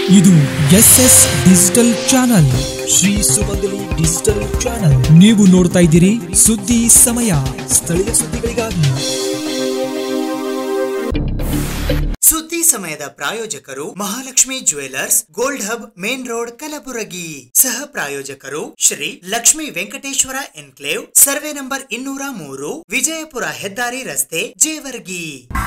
ಇದು S S digital channel Shri Sumangali digital channel ನೀವು ನೋಡ್ತಾ ಇದ್ದೀರಿ ಸುದ್ದಿ ಸಮಯ ಸ್ಥಳೀಯ ಸುದ್ದಿಗಳಿಗಾಗಿ ಸುದ್ದಿ ಸಮಯದ ಪ್ರಾಯೋಜಕರು Mahalakshmi jewellers gold hub main road Kalaburagi ಸಹ ಪ್ರಾಯೋಜಕರು Shri Lakshmi Venkateshwara enclave survey number ಇನ್ನೂರ ಮೂರು ವಿಜಯಪುರ ಹೆದ್ದಾರಿ ರಸ್ತೆ Jevargi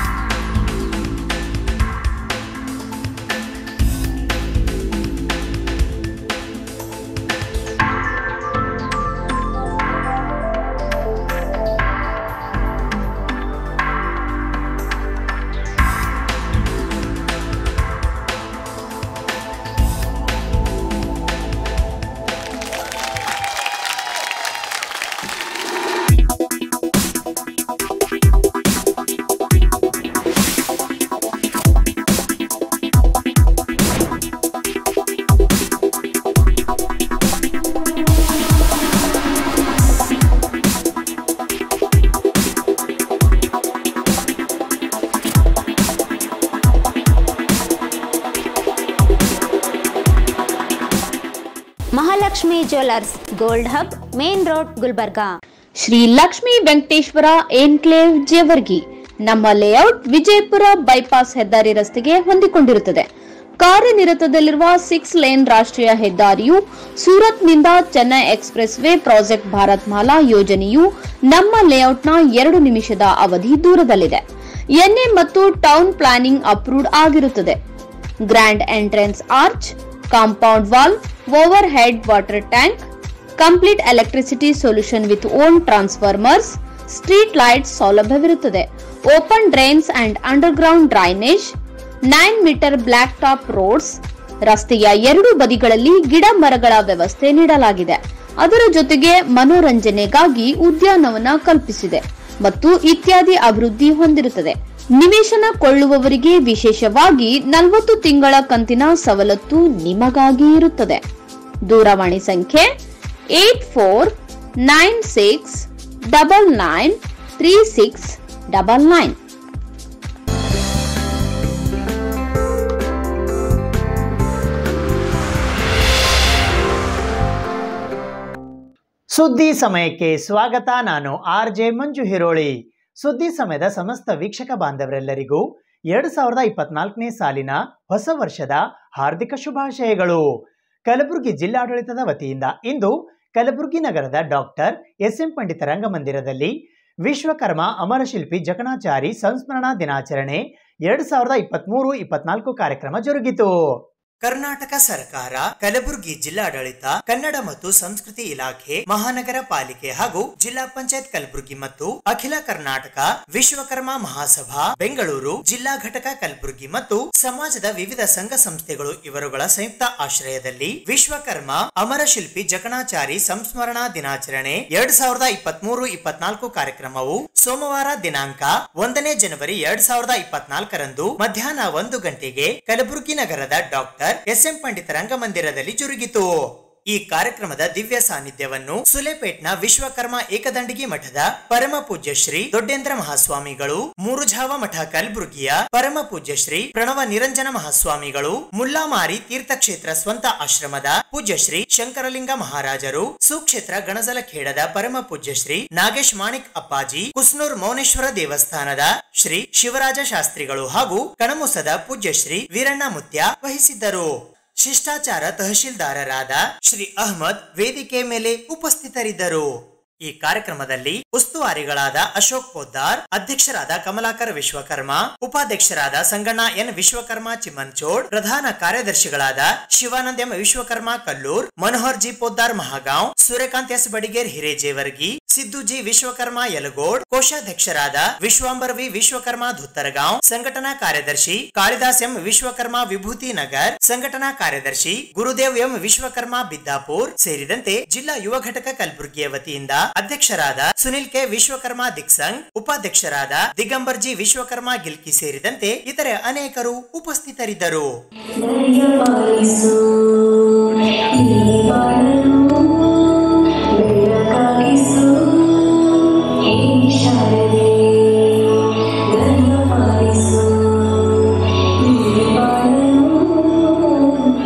Mahalakshmi jewellers gold hub main road Gulbarga Shri Lakshmi Venkateshwara enclave Jevargi ನಮ್ಮ ಲೇಔಟ್ ವಿಜಯಪುರ ಬೈಪಾಸ್ ಹೆದ್ದಾರಿ ರಸ್ತೆಗೆ ಹೊಂದಿಕೊಂಡಿರುತ್ತದೆ ಕಾರ್ಯನಿರತದಲ್ಲಿರುವ ಸಿಕ್ಸ್ ಲೇನ್ ರಾಷ್ಟ್ರೀಯ ಹೆದ್ದಾರಿಯು ಸೂರತ್ನಿಂದ Chennai express way project Bharat Mala ಯೋಜನೆಯು ನಮ್ಮ ಲೇಔಟ್ನ ಎರಡು ನಿಮಿಷದ ಅವಧಿ ದೂರದಲ್ಲಿದೆ ಎನ್ಎ ಮತ್ತು ಟೌನ್ ಪ್ಲಾನಿಂಗ್ ಅಪ್ರೂವ್ಡ್ ಆಗಿರುತ್ತದೆ grand entrance arch compound wall overhead water tank complete electricity solution with own transformers street lights ಸೌಲಭ್ಯವಿರುತ್ತದೆ open drains and underground drainage nine metre black top roads ರಸ್ತೆಯ ಎರಡು ಬದಿಗಳಲ್ಲಿ ಗಿಡ ಮರಗಳ ವ್ಯವಸ್ಥೆ ನೀಡಲಾಗಿದೆ ಅದರ ಜೊತೆಗೆ ಮನೋರಂಜನೆಗಾಗಿ ಉದ್ಯಾನವನ ಕಲ್ಪಿಸಿದೆ ಮತ್ತು ಇತ್ಯಾದಿ ಅಭಿವೃದ್ಧಿ ಹೊಂದಿರುತ್ತದೆ ನಿವೇಶನ ಕೊಳ್ಳುವವರಿಗೆ ವಿಶೇಷವಾಗಿ ನಲವತ್ತು ತಿಂಗಳ ಕಂತಿನ ಸವಲತ್ತು ನಿಮಗಾಗಿ ಇರುತ್ತದೆ ದೂರವಾಣಿ ಸಂಖ್ಯೆ eight four nine six double nine three six double nine ಸುದ್ದಿ ಸಮಯಕ್ಕೆ ಸ್ವಾಗತ ನಾನು ಆರ್ ಜೆ ಮಂಜು ಹಿರೋಳಿ ಸುದ್ದಿ ಸಮಯದ ಸಮಸ್ತ ವೀಕ್ಷಕ ಬಾಂಧವರೆಲ್ಲರಿಗೂ ಎರಡು ಸಾವಿರದ ಇಪ್ಪತ್ನಾಲ್ಕನೇ ಸಾಲಿನ ಹೊಸ ವರ್ಷದ ಹಾರ್ದಿಕ ಶುಭಾಶಯಗಳು ಕಲಬುರಗಿ ಜಿಲ್ಲಾಡಳಿತದ ವತಿಯಿಂದ ಇಂದು ಕಲಬುರಗಿ ನಗರದ ಡಾಕ್ಟರ್ ಎಸ್ ಎಂ ಪಂಡಿತ ರಂಗಮಂದಿರದಲ್ಲಿ ವಿಶ್ವಕರ್ಮ ಅಮರಶಿಲ್ಪಿ ಜಕಣಾಚಾರಿ ಸಂಸ್ಮರಣಾ ದಿನಾಚರಣೆ ಎರಡು ಸಾವಿರದ ಇಪ್ಪತ್ಮೂರು ಇಪ್ಪತ್ನಾಲ್ಕು ಕಾರ್ಯಕ್ರಮ ಜರುಗಿತು ಕರ್ನಾಟಕ ಸರ್ಕಾರ ಕಲಬುರಗಿ ಜಿಲ್ಲಾಡಳಿತ ಕನ್ನಡ ಮತ್ತು ಸಂಸ್ಕೃತಿ ಇಲಾಖೆ ಮಹಾನಗರ ಪಾಲಿಕೆ ಹಾಗೂ ಜಿಲ್ಲಾ ಪಂಚಾಯತ್ ಕಲಬುರಗಿ ಮತ್ತು ಅಖಿಲ ಕರ್ನಾಟಕ ವಿಶ್ವಕರ್ಮ ಮಹಾಸಭಾ ಬೆಂಗಳೂರು ಜಿಲ್ಲಾ ಘಟಕ ಕಲಬುರಗಿ ಮತ್ತು ಸಮಾಜದ ವಿವಿಧ ಸಂಘ ಸಂಸ್ಥೆಗಳು ಇವರುಗಳ ಸಂಯುಕ್ತ ಆಶ್ರಯದಲ್ಲಿ ವಿಶ್ವಕರ್ಮ ಅಮರಶಿಲ್ಪಿ ಜಕಣಾಚಾರಿ ಸಂಸ್ಮರಣಾ ದಿನಾಚರಣೆ ಎರಡ್ ಸಾವಿರದ ಇಪ್ಪತ್ಮೂರು ಇಪ್ಪತ್ನಾಲ್ಕು ಕಾರ್ಯಕ್ರಮವು ಸೋಮವಾರ ದಿನಾಂಕ ಒಂದನೇ ಜನವರಿ ಎರಡ್ ಸಾವಿರದ ಇಪ್ಪತ್ನಾಲ್ಕರಂದು ಮಧ್ಯಾಹ್ನ ಒಂದು ಗಂಟೆಗೆ ಕಲಬುರಗಿ ನಗರದ ಡಾಕ್ಟರ್ ಎಸ್ ಎಂ ಪಂಡಿತ ರಂಗಮಂದಿರದಲ್ಲಿ ಜರುಗಿತು ಈ ಕಾರ್ಯಕ್ರಮದ ದಿವ್ಯ ಸಾನ್ನಿಧ್ಯವನ್ನು ಸುಲೆಪೇಟ್ನ ವಿಶ್ವಕರ್ಮ ಏಕದಂಡಿಗಿ ಮಠದ ಪರಮ ಪೂಜ್ಯ ಶ್ರೀ ದೊಡ್ಡೇಂದ್ರ ಮಹಾಸ್ವಾಮಿಗಳು ಮೂರುಜಾವ ಮಠ ಕಲಬುರಗಿಯ ಪರಮ ಪೂಜ್ಯ ಶ್ರೀ ಪ್ರಣವ ನಿರಂಜನ ಮಹಾಸ್ವಾಮಿಗಳು ಮುಲ್ಲಾಮಾರಿ ತೀರ್ಥಕ್ಷೇತ್ರ ಸ್ವಂತ ಆಶ್ರಮದ ಪೂಜ್ಯ ಶ್ರೀ ಶಂಕರಲಿಂಗ ಮಹಾರಾಜರು ಸುಕ್ಷೇತ್ರ ಗಣಜಲ ಖೇಡದ ಪರಮ ಪೂಜ್ಯ ಶ್ರೀ ನಾಗೇಶ್ ಮಾಣಿಕ್ ಅಪ್ಪಾಜಿ ಕುಸ್ನೂರ್ ಮೌನೇಶ್ವರ ದೇವಸ್ಥಾನದ ಶ್ರೀ ಶಿವರಾಜ ಶಾಸ್ತ್ರಿಗಳು ಹಾಗೂ ಕಣಮುಸದ ಪೂಜ್ಯ ಶ್ರೀ ವೀರಣ್ಣ ಮುತ್ಯ ವಹಿಸಿದ್ದರು ಶಿಷ್ಟಾಚಾರ ತಹಶೀಲ್ದಾರರಾದ ಶ್ರೀ ಅಹ್ಮದ್ ವೇದಿಕೆ ಮೇಲೆ ಉಪಸ್ಥಿತರಿದ್ದರು ಈ ಕಾರ್ಯಕ್ರಮದಲ್ಲಿ ಉಸ್ತುವಾರಿಗಳಾದ ಅಶೋಕ್ ಪೋದ್ದಾರ್ ಅಧ್ಯಕ್ಷರಾದ ಕಮಲಾಕರ್ ವಿಶ್ವಕರ್ಮ ಉಪಾಧ್ಯಕ್ಷರಾದ ಸಂಗಣ್ಣ ಎನ್ ವಿಶ್ವಕರ್ಮ ಚಿಮ್ಮನ್ಚೋಡ್ ಪ್ರಧಾನ ಕಾರ್ಯದರ್ಶಿಗಳಾದ Shivananda M Vishwakarma Kallur Manohar G Poddar Mahagaon Suryakant S Badiger Hirejevargi Siddu G Vishwakarma Yalgod ಕೋಶಾಧ್ಯಕ್ಷರಾದ ವಿಶ್ವಾಂಬರ್ ವಿ ವಿಶ್ವಕರ್ಮ ಧುತ್ತರಗಾಂವ್ ಸಂಘಟನಾ ಕಾರ್ಯದರ್ಶಿ ಕಾಳಿದಾಸ್ ಎಂ ವಿಶ್ವಕರ್ಮ ವಿಭೂತಿ ನಗರ್ ಸಂಘಟನಾ ಕಾರ್ಯದರ್ಶಿ ಗುರುದೇವ್ ಎಂ ವಿಶ್ವಕರ್ಮ ಬಿದ್ದಾಪುರ್ ಸೇರಿದಂತೆ ಜಿಲ್ಲಾ ಯುವ ಘಟಕ ಕಲಬುರಗಿಯ ವತಿಯಿಂದ ಅಧ್ಯಕ್ಷರಾದ ಸುನಿಲ್ ಕೆ ವಿಶ್ವಕರ್ಮ ದಿಕ್ಸಂಗ್ ಉಪಾಧ್ಯಕ್ಷರಾದ ದಿಗಂಬರ್ ಜಿ ವಿಶ್ವಕರ್ಮ ಗಿಲ್ಕಿ ಸೇರಿದಂತೆ ಇತರೆ ಅನೇಕರು ಉಪಸ್ಥಿತರಿದ್ದರು ದಯಪಾಲಿಸು ಈ ಬಾಳನ್ನು ಬೆಳಕಾಗಿಸು ಹೇ ಶಾರದೆ ದಯಪಾಲಿಸು ಈ ಬಾಳನ್ನು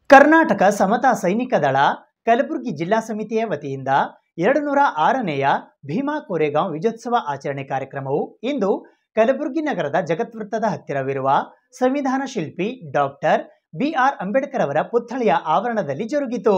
ಕರ್ನಾಟಕ ಸಮತಾ ಸೈನಿಕ ದಳ ಕಲಬುರಗಿ ಜಿಲ್ಲಾ ಸಮಿತಿಯ ವತಿಯಿಂದ ಎರಡು ನೂರ ಆರನೆಯ ಭೀಮಾ ಕೋರೆಗಾಂವ್ ವಿಜಯೋತ್ಸವ ಆಚರಣೆ ಕಾರ್ಯಕ್ರಮವು ಇಂದು ಕಲಬುರಗಿ ನಗರದ ಜಗತ್ವೃತ್ತದ ಹತ್ತಿರವಿರುವ ಸಂವಿಧಾನ ಶಿಲ್ಪಿ ಡಾಕ್ಟರ್ ಬಿಆರ್ ಅಂಬೇಡ್ಕರ್ ಅವರ ಪುತ್ಥಳಿಯ ಆವರಣದಲ್ಲಿ ಜರುಗಿತು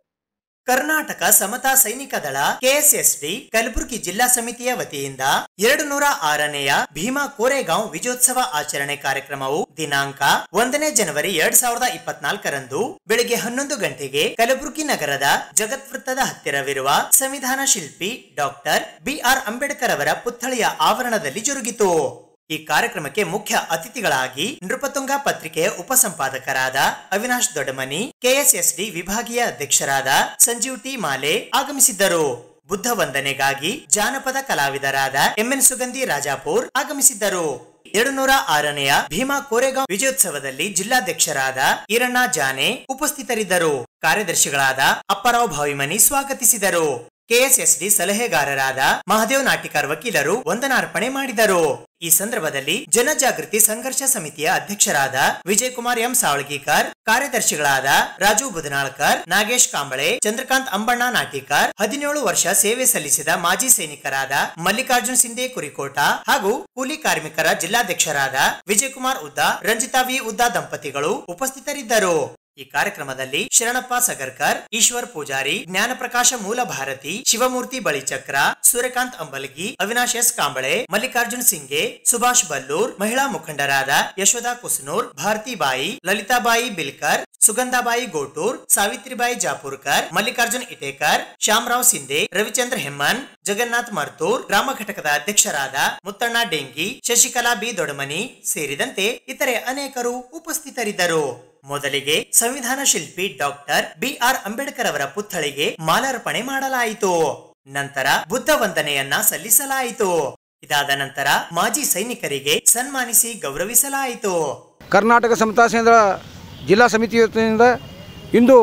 ಕರ್ನಾಟಕ ಸಮತಾ ಸೈನಿಕ ದಳ ಕೆಎಸ್ಎಸ್ಡಿ ಕಲಬುರಗಿ ಜಿಲ್ಲಾ ಸಮಿತಿಯ ವತಿಯಿಂದ ಎರಡು ನೂರ ಆರನೆಯ ಭೀಮಾ ಕೋರೆಗಾಂವ್ ವಿಜಯೋತ್ಸವ ಆಚರಣೆ ಕಾರ್ಯಕ್ರಮವು ದಿನಾಂಕ ಒಂದನೇ ಜನವರಿ ಎರಡ್ ಸಾವಿರದ ಇಪ್ಪತ್ನಾಲ್ಕರಂದು ಬೆಳಿಗ್ಗೆ ಹನ್ನೊಂದು ಗಂಟೆಗೆ ಕಲಬುರಗಿ ನಗರದ ಜಗತ್ವೃತ್ತದ ಹತ್ತಿರವಿರುವ ಸಂವಿಧಾನ ಶಿಲ್ಪಿ ಡಾಕ್ಟರ್ ಬಿಆರ್ ಅಂಬೇಡ್ಕರ್ ಅವರ ಪುತ್ಥಳಿಯ ಆವರಣದಲ್ಲಿ ಜರುಗಿತು ಈ ಕಾರ್ಯಕ್ರಮಕ್ಕೆ ಮುಖ್ಯ ಅತಿಥಿಗಳಾಗಿ ನೃಪತುಂಗ ಪತ್ರಿಕೆಯ ಉಪಸಂಪಾದಕರಾದ ಅವಿನಾಶ್ ದೊಡ್ಡಮನಿ ಕೆಎಸ್ಎಸ್ಡಿ ವಿಭಾಗೀಯ ಅಧ್ಯಕ್ಷರಾದ ಸಂಜೀವ್ ಟಿ ಮಾಲೆ ಆಗಮಿಸಿದ್ದರು ಬುದ್ಧ ವಂದನೆಗಾಗಿ ಜಾನಪದ ಕಲಾವಿದರಾದ ಎಂಎನ್ ಸುಗಂಧಿ ರಾಜಾಪುರ್ ಆಗಮಿಸಿದ್ದರು ಎರಡು ನೂರ ಆರನೆಯ ಭೀಮಾ ಕೋರೆಗಾಂವ್ ವಿಜಯೋತ್ಸವದಲ್ಲಿ ಜಿಲ್ಲಾಧ್ಯಕ್ಷರಾದ ಈರಣ್ಣ ಜಾನೆ ಉಪಸ್ಥಿತರಿದ್ದರು ಕಾರ್ಯದರ್ಶಿಗಳಾದ ಅಪ್ಪರಾವ್ ಭಾವಿಮನಿ ಸ್ವಾಗತಿಸಿದರು ಕೆಎಸ್ಎಸ್ಡಿ ಸಲಹೆಗಾರರಾದ ಮಹದೇವ್ ನಾಟಿಕರ್ ವಕೀಲರು ವಂದನಾರ್ಪಣೆ ಮಾಡಿದರು ಈ ಸಂದರ್ಭದಲ್ಲಿ ಜನಜಾಗೃತಿ ಸಂಘರ್ಷ ಸಮಿತಿಯ ಅಧ್ಯಕ್ಷರಾದ ವಿಜಯ್ ಕುಮಾರ್ ಎಂ ಸಾವಳಗಿಕರ್ ಕಾರ್ಯದರ್ಶಿಗಳಾದ ರಾಜು ಬುದನಾಳ್ಕರ್ ನಾಗೇಶ್ ಕಾಂಬಳೆ ಚಂದ್ರಕಾಂತ್ ಅಂಬಣ್ಣ ನಾಟಿಕರ್ ಹದಿನೇಳು ವರ್ಷ ಸೇವೆ ಸಲ್ಲಿಸಿದ ಮಾಜಿ ಸೈನಿಕರಾದ ಮಲ್ಲಿಕಾರ್ಜುನ್ ಸಿಂಧೆ ಕುರಿಕೋಟ ಹಾಗೂ ಕೂಲಿ ಕಾರ್ಮಿಕರ ಜಿಲ್ಲಾಧ್ಯಕ್ಷರಾದ ವಿಜಯ್ ಕುಮಾರ್ ಉದ್ದಾ ರಂಜಿತಾ ವಿ ಉದ್ದಾ ದಂಪತಿಗಳು ಉಪಸ್ಥಿತರಿದ್ದರು ಈ ಕಾರ್ಯಕ್ರಮದಲ್ಲಿ ಶರಣಪ್ಪ ಸಗರ್ಕರ್ ಈಶ್ವರ್ ಪೂಜಾರಿ ಜ್ಞಾನಪ್ರಕಾಶ ಮೂಲ ಭಾರತಿ ಶಿವಮೂರ್ತಿ ಬಳಿಚಕ್ರ ಸೂರ್ಯಕಾಂತ್ ಅಂಬಲಗಿ ಅವಿನಾಶ್ ಎಸ್ ಕಾಂಬಳೆ ಮಲ್ಲಿಕಾರ್ಜುನ್ ಸಿಂಗೆ ಸುಭಾಷ್ ಬಲ್ಲೂರ್ ಮಹಿಳಾ ಮುಖಂಡರಾದ ಯಶೋಧಾ ಕುಸ್ನೂರ್ ಭಾರತಿಬಾಯಿ ಲಲಿತಾಬಾಯಿ ಬಿಲ್ಕರ್ ಸುಗಂಧಾಬಾಯಿ ಗೋಟೂರ್ ಸಾವಿತ್ರಿಬಾಯಿ ಜಾಪುರ್ಕರ್ ಮಲ್ಲಿಕಾರ್ಜುನ್ ಇಟೇಕರ್ ಶ್ಯಾಮರಾವ್ ಸಿಂಧೆ ರವಿಚಂದ್ರ ಹೆಮ್ಮನ್ ಜಗನ್ನಾಥ್ ಮರ್ತೂರ್ ಗ್ರಾಮ ಘಟಕದ ಅಧ್ಯಕ್ಷರಾದ ಮುತ್ತಣ್ಣ ಡೆಂಗಿ ಶಶಿಕಲಾ ಬಿ ದೊಡಮನಿ ಸೇರಿದಂತೆ ಇತರೆ ಅನೇಕರು ಉಪಸ್ಥಿತರಿದ್ದರು ಮೊದಲಿಗೆ ಸಂವಿಧಾನ ಶಿಲ್ಪಿ ಡಾಕ್ಟರ್ ಬಿಆರ್ ಅಂಬೇಡ್ಕರ್ ಅವರ ಪುತ್ಥಳಿಗೆ ಮಾಲಾರ್ಪಣೆ ಮಾಡಲಾಯಿತು ನಂತರ ಬುದ್ಧ ವಂದನೆಯನ್ನ ಸಲ್ಲಿಸಲಾಯಿತು ಇದಾದ ನಂತರ ಮಾಜಿ ಸೈನಿಕರಿಗೆ ಸನ್ಮಾನಿಸಿ ಗೌರವಿಸಲಾಯಿತು ಕರ್ನಾಟಕ ಸಮತಾ ಕೇಂದ್ರ ಜಿಲ್ಲಾ ಸಮಿತಿ ವತಿಯಿಂದ ಇಂದು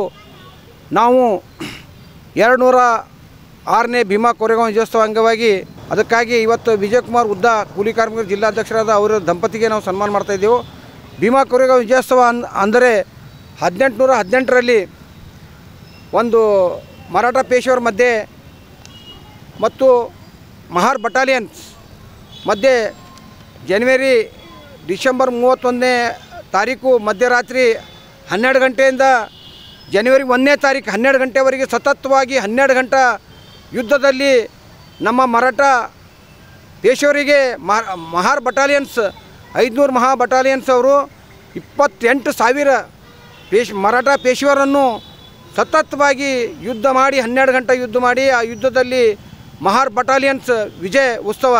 ನಾವು ಎರಡು ನೂರ ಆರನೇ ಭೀಮಾ ಕೋರೆಗಾಂವ್ ವಿಜಯೋತ್ಸವ ಅಂಗವಾಗಿ ಅದಕ್ಕಾಗಿ ಇವತ್ತು ವಿಜಯಕುಮಾರ್ ಉದ್ದಾ ಕೂಲಿ ಕಾರ್ಮಿಕರ ಜಿಲ್ಲಾಧ್ಯಕ್ಷರಾದ ಅವರ ದಂಪತಿಗೆ ನಾವು ಸನ್ಮಾನ ಮಾಡ್ತಾ ಇದ್ದೆವು ಭೀಮಾ ಕೋರೆಗಾಂವ್ ವಿಜಯೋತ್ಸವ ಅನ್ ಅಂದರೆ ಹದಿನೆಂಟುನೂರ ಹದಿನೆಂಟರಲ್ಲಿ ಒಂದು ಮರಾಠ ಪೇಶೆಯವರ ಮಧ್ಯೆ ಮತ್ತು ಮಹಾರ್ ಬಟಾಲಿಯನ್ಸ್ ಮಧ್ಯೆ ಜನವರಿ ಡಿಸೆಂಬರ್ ಮೂವತ್ತೊಂದನೇ ತಾರೀಕು ಮಧ್ಯರಾತ್ರಿ ಹನ್ನೆರಡು ಗಂಟೆಯಿಂದ ಜನವರಿ ಒಂದನೇ ತಾರೀಕು ಹನ್ನೆರಡು ಗಂಟೆವರೆಗೆ ಸತತವಾಗಿ ಹನ್ನೆರಡು ಗಂಟೆ ಯುದ್ಧದಲ್ಲಿ ನಮ್ಮ ಮರಾಠ ಪೇಶವರಿಗೆ ಮಹಾರ್ ಬಟಾಲಿಯನ್ಸ್ ಐದುನೂರು ಮಹಾ ಬಟಾಲಿಯನ್ಸ್ ಅವರು ಇಪ್ಪತ್ತೆಂಟು ಸಾವಿರ ಪೇಶ್ ಮರಾಠ ಪೇಶವರನ್ನು ಸತತವಾಗಿ ಯುದ್ಧ ಮಾಡಿ ಹನ್ನೆರಡು ಗಂಟೆ ಯುದ್ಧ ಮಾಡಿ ಆ ಯುದ್ಧದಲ್ಲಿ ಮಹಾರ್ ಬಟಾಲಿಯನ್ಸ್ ವಿಜಯ ಉತ್ಸವ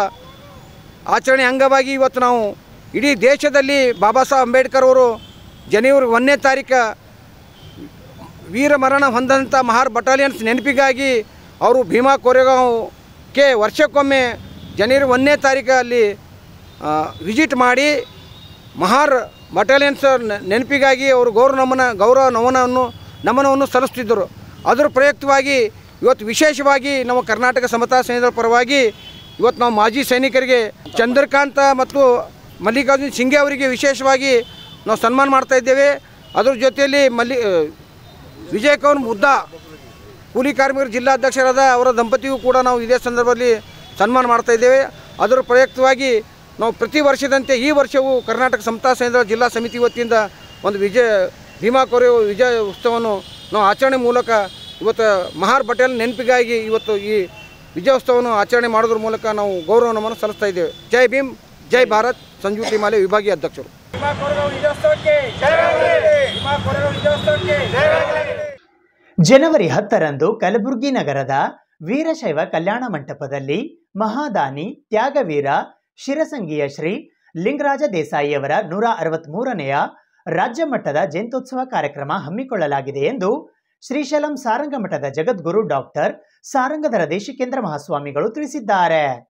ಆಚರಣೆ ಅಂಗವಾಗಿ ಇವತ್ತು ನಾವು ಇಡೀ ದೇಶದಲ್ಲಿ ಬಾಬಾ ಸಾಹೇಬ್ ಅಂಬೇಡ್ಕರ್ ಅವರು ಜನವರಿ ಒಂದನೇ ತಾರೀಕು ವೀರ ಮರಣ ಹೊಂದಂಥ ಮಹಾರ್ ಬಟಾಲಿಯನ್ಸ್ ನೆನಪಿಗಾಗಿ ಅವರು ಭೀಮಾ ಕೋರೆಗಾಂವ್ಗೆ ವರ್ಷಕ್ಕೊಮ್ಮೆ ಜನವರಿ ಒಂದನೇ ತಾರೀಕು ಅಲ್ಲಿ ವಿಸಿಟ್ ಮಾಡಿ ಮಹಾರ್ ಬಟಾಲಿಯನ್ಸ್ ನೆ- ನೆನಪಿಗಾಗಿ ಅವರು ಗೌರವ ನಮನ ಗೌರವ ನಮನವನ್ನು ನಮನವನ್ನು ಸಲ್ಲಿಸ್ತಿದ್ದರು ಅದರ ಪ್ರಯುಕ್ತವಾಗಿ ಇವತ್ತು ವಿಶೇಷವಾಗಿ ನಮ್ಮ ಕರ್ನಾಟಕ ಸಮತಾ ಸೈನ್ಯದ ಪರವಾಗಿ ಇವತ್ತು ನಾವು ಮಾಜಿ ಸೈನಿಕರಿಗೆ ಚಂದ್ರಕಾಂತ ಮತ್ತು ಮಲ್ಲಿಕಾರ್ಜುನ್ ಸಿಂಗೆ ಅವರಿಗೆ ವಿಶೇಷವಾಗಿ ನಾವು ಸನ್ಮಾನ ಮಾಡ್ತಾ ಇದ್ದೇವೆ ಅದ್ರ ಜೊತೆಯಲ್ಲಿ ಮಲ್ಲಿ ವಿಜಯ್ ಕೌನ್ ಮುದ್ದಾ ಕೂಲಿ ಕಾರ್ಮಿಕರ ಜಿಲ್ಲಾಧ್ಯಕ್ಷರಾದ ಅವರ ದಂಪತಿಗೂ ಕೂಡ ನಾವು ಇದೇ ಸಂದರ್ಭದಲ್ಲಿ ಸನ್ಮಾನ ಮಾಡ್ತಾ ಇದ್ದೇವೆ ಅದರ ಪ್ರಯುಕ್ತವಾಗಿ ನಾವು ಪ್ರತಿ ವರ್ಷದಂತೆ ಈ ವರ್ಷವೂ ಕರ್ನಾಟಕ ಸಮತಾ ಸೈನ್ಯದ ಜಿಲ್ಲಾ ಸಮಿತಿ ವತಿಯಿಂದ ಒಂದು ವಿಜಯ ಭೀಮಾ ಕೊರೆಯುವ ವಿಜಯ ಉತ್ಸವವನ್ನು ನಾವು ಆಚರಣೆ ಮೂಲಕ ಇವತ್ತು ಮಹಾರ್ ಪಟೇಲ್ ನೆನಪಿಗಾಗಿ ಇವತ್ತು ಈ ವಿಜಯೋತ್ಸವವನ್ನು ಆಚರಣೆ ಮಾಡೋದ್ರ ಮೂಲಕ ನಾವು ಗೌರವ ನಮನ ಸಲ್ಲಿಸ್ತಾ ಇದ್ದೇವೆ ಜೈ ಭೀಮ್ ಜೈ ಭಾರತ್ ಸಂಜು ಟಿಮಾಲೆ ವಿಭಾಗೀಯ ಅಧ್ಯಕ್ಷರು ಜನವರಿ ಹತ್ತರಂದು ಕಲಬುರಗಿ ನಗರದ ವೀರಶೈವ ಕಲ್ಯಾಣ ಮಂಟಪದಲ್ಲಿ ಮಹಾದಾನಿ ತ್ಯಾಗವೀರ ಶಿರಸಂಗಿಯ ಶ್ರೀ ಲಿಂಗರಾಜ ದೇಸಾಯಿಯವರ ನೂರ ಅರವತ್ಮೂರನೆಯ ರಾಜ್ಯ ಮಟ್ಟದ ಜಯಂತ್ಯೋತ್ಸವ ಕಾರ್ಯಕ್ರಮ ಹಮ್ಮಿಕೊಳ್ಳಲಾಗಿದೆ ಎಂದು ಶ್ರೀಶೈಲಂ ಸಾರಂಗ ಮಠದ ಜಗದ್ಗುರು ಡಾಕ್ಟರ್ ಸಾರಂಗಧರ ದೇಶಿಕೇಂದ್ರ ಮಹಾಸ್ವಾಮಿಗಳು ತಿಳಿಸಿದ್ದಾರೆ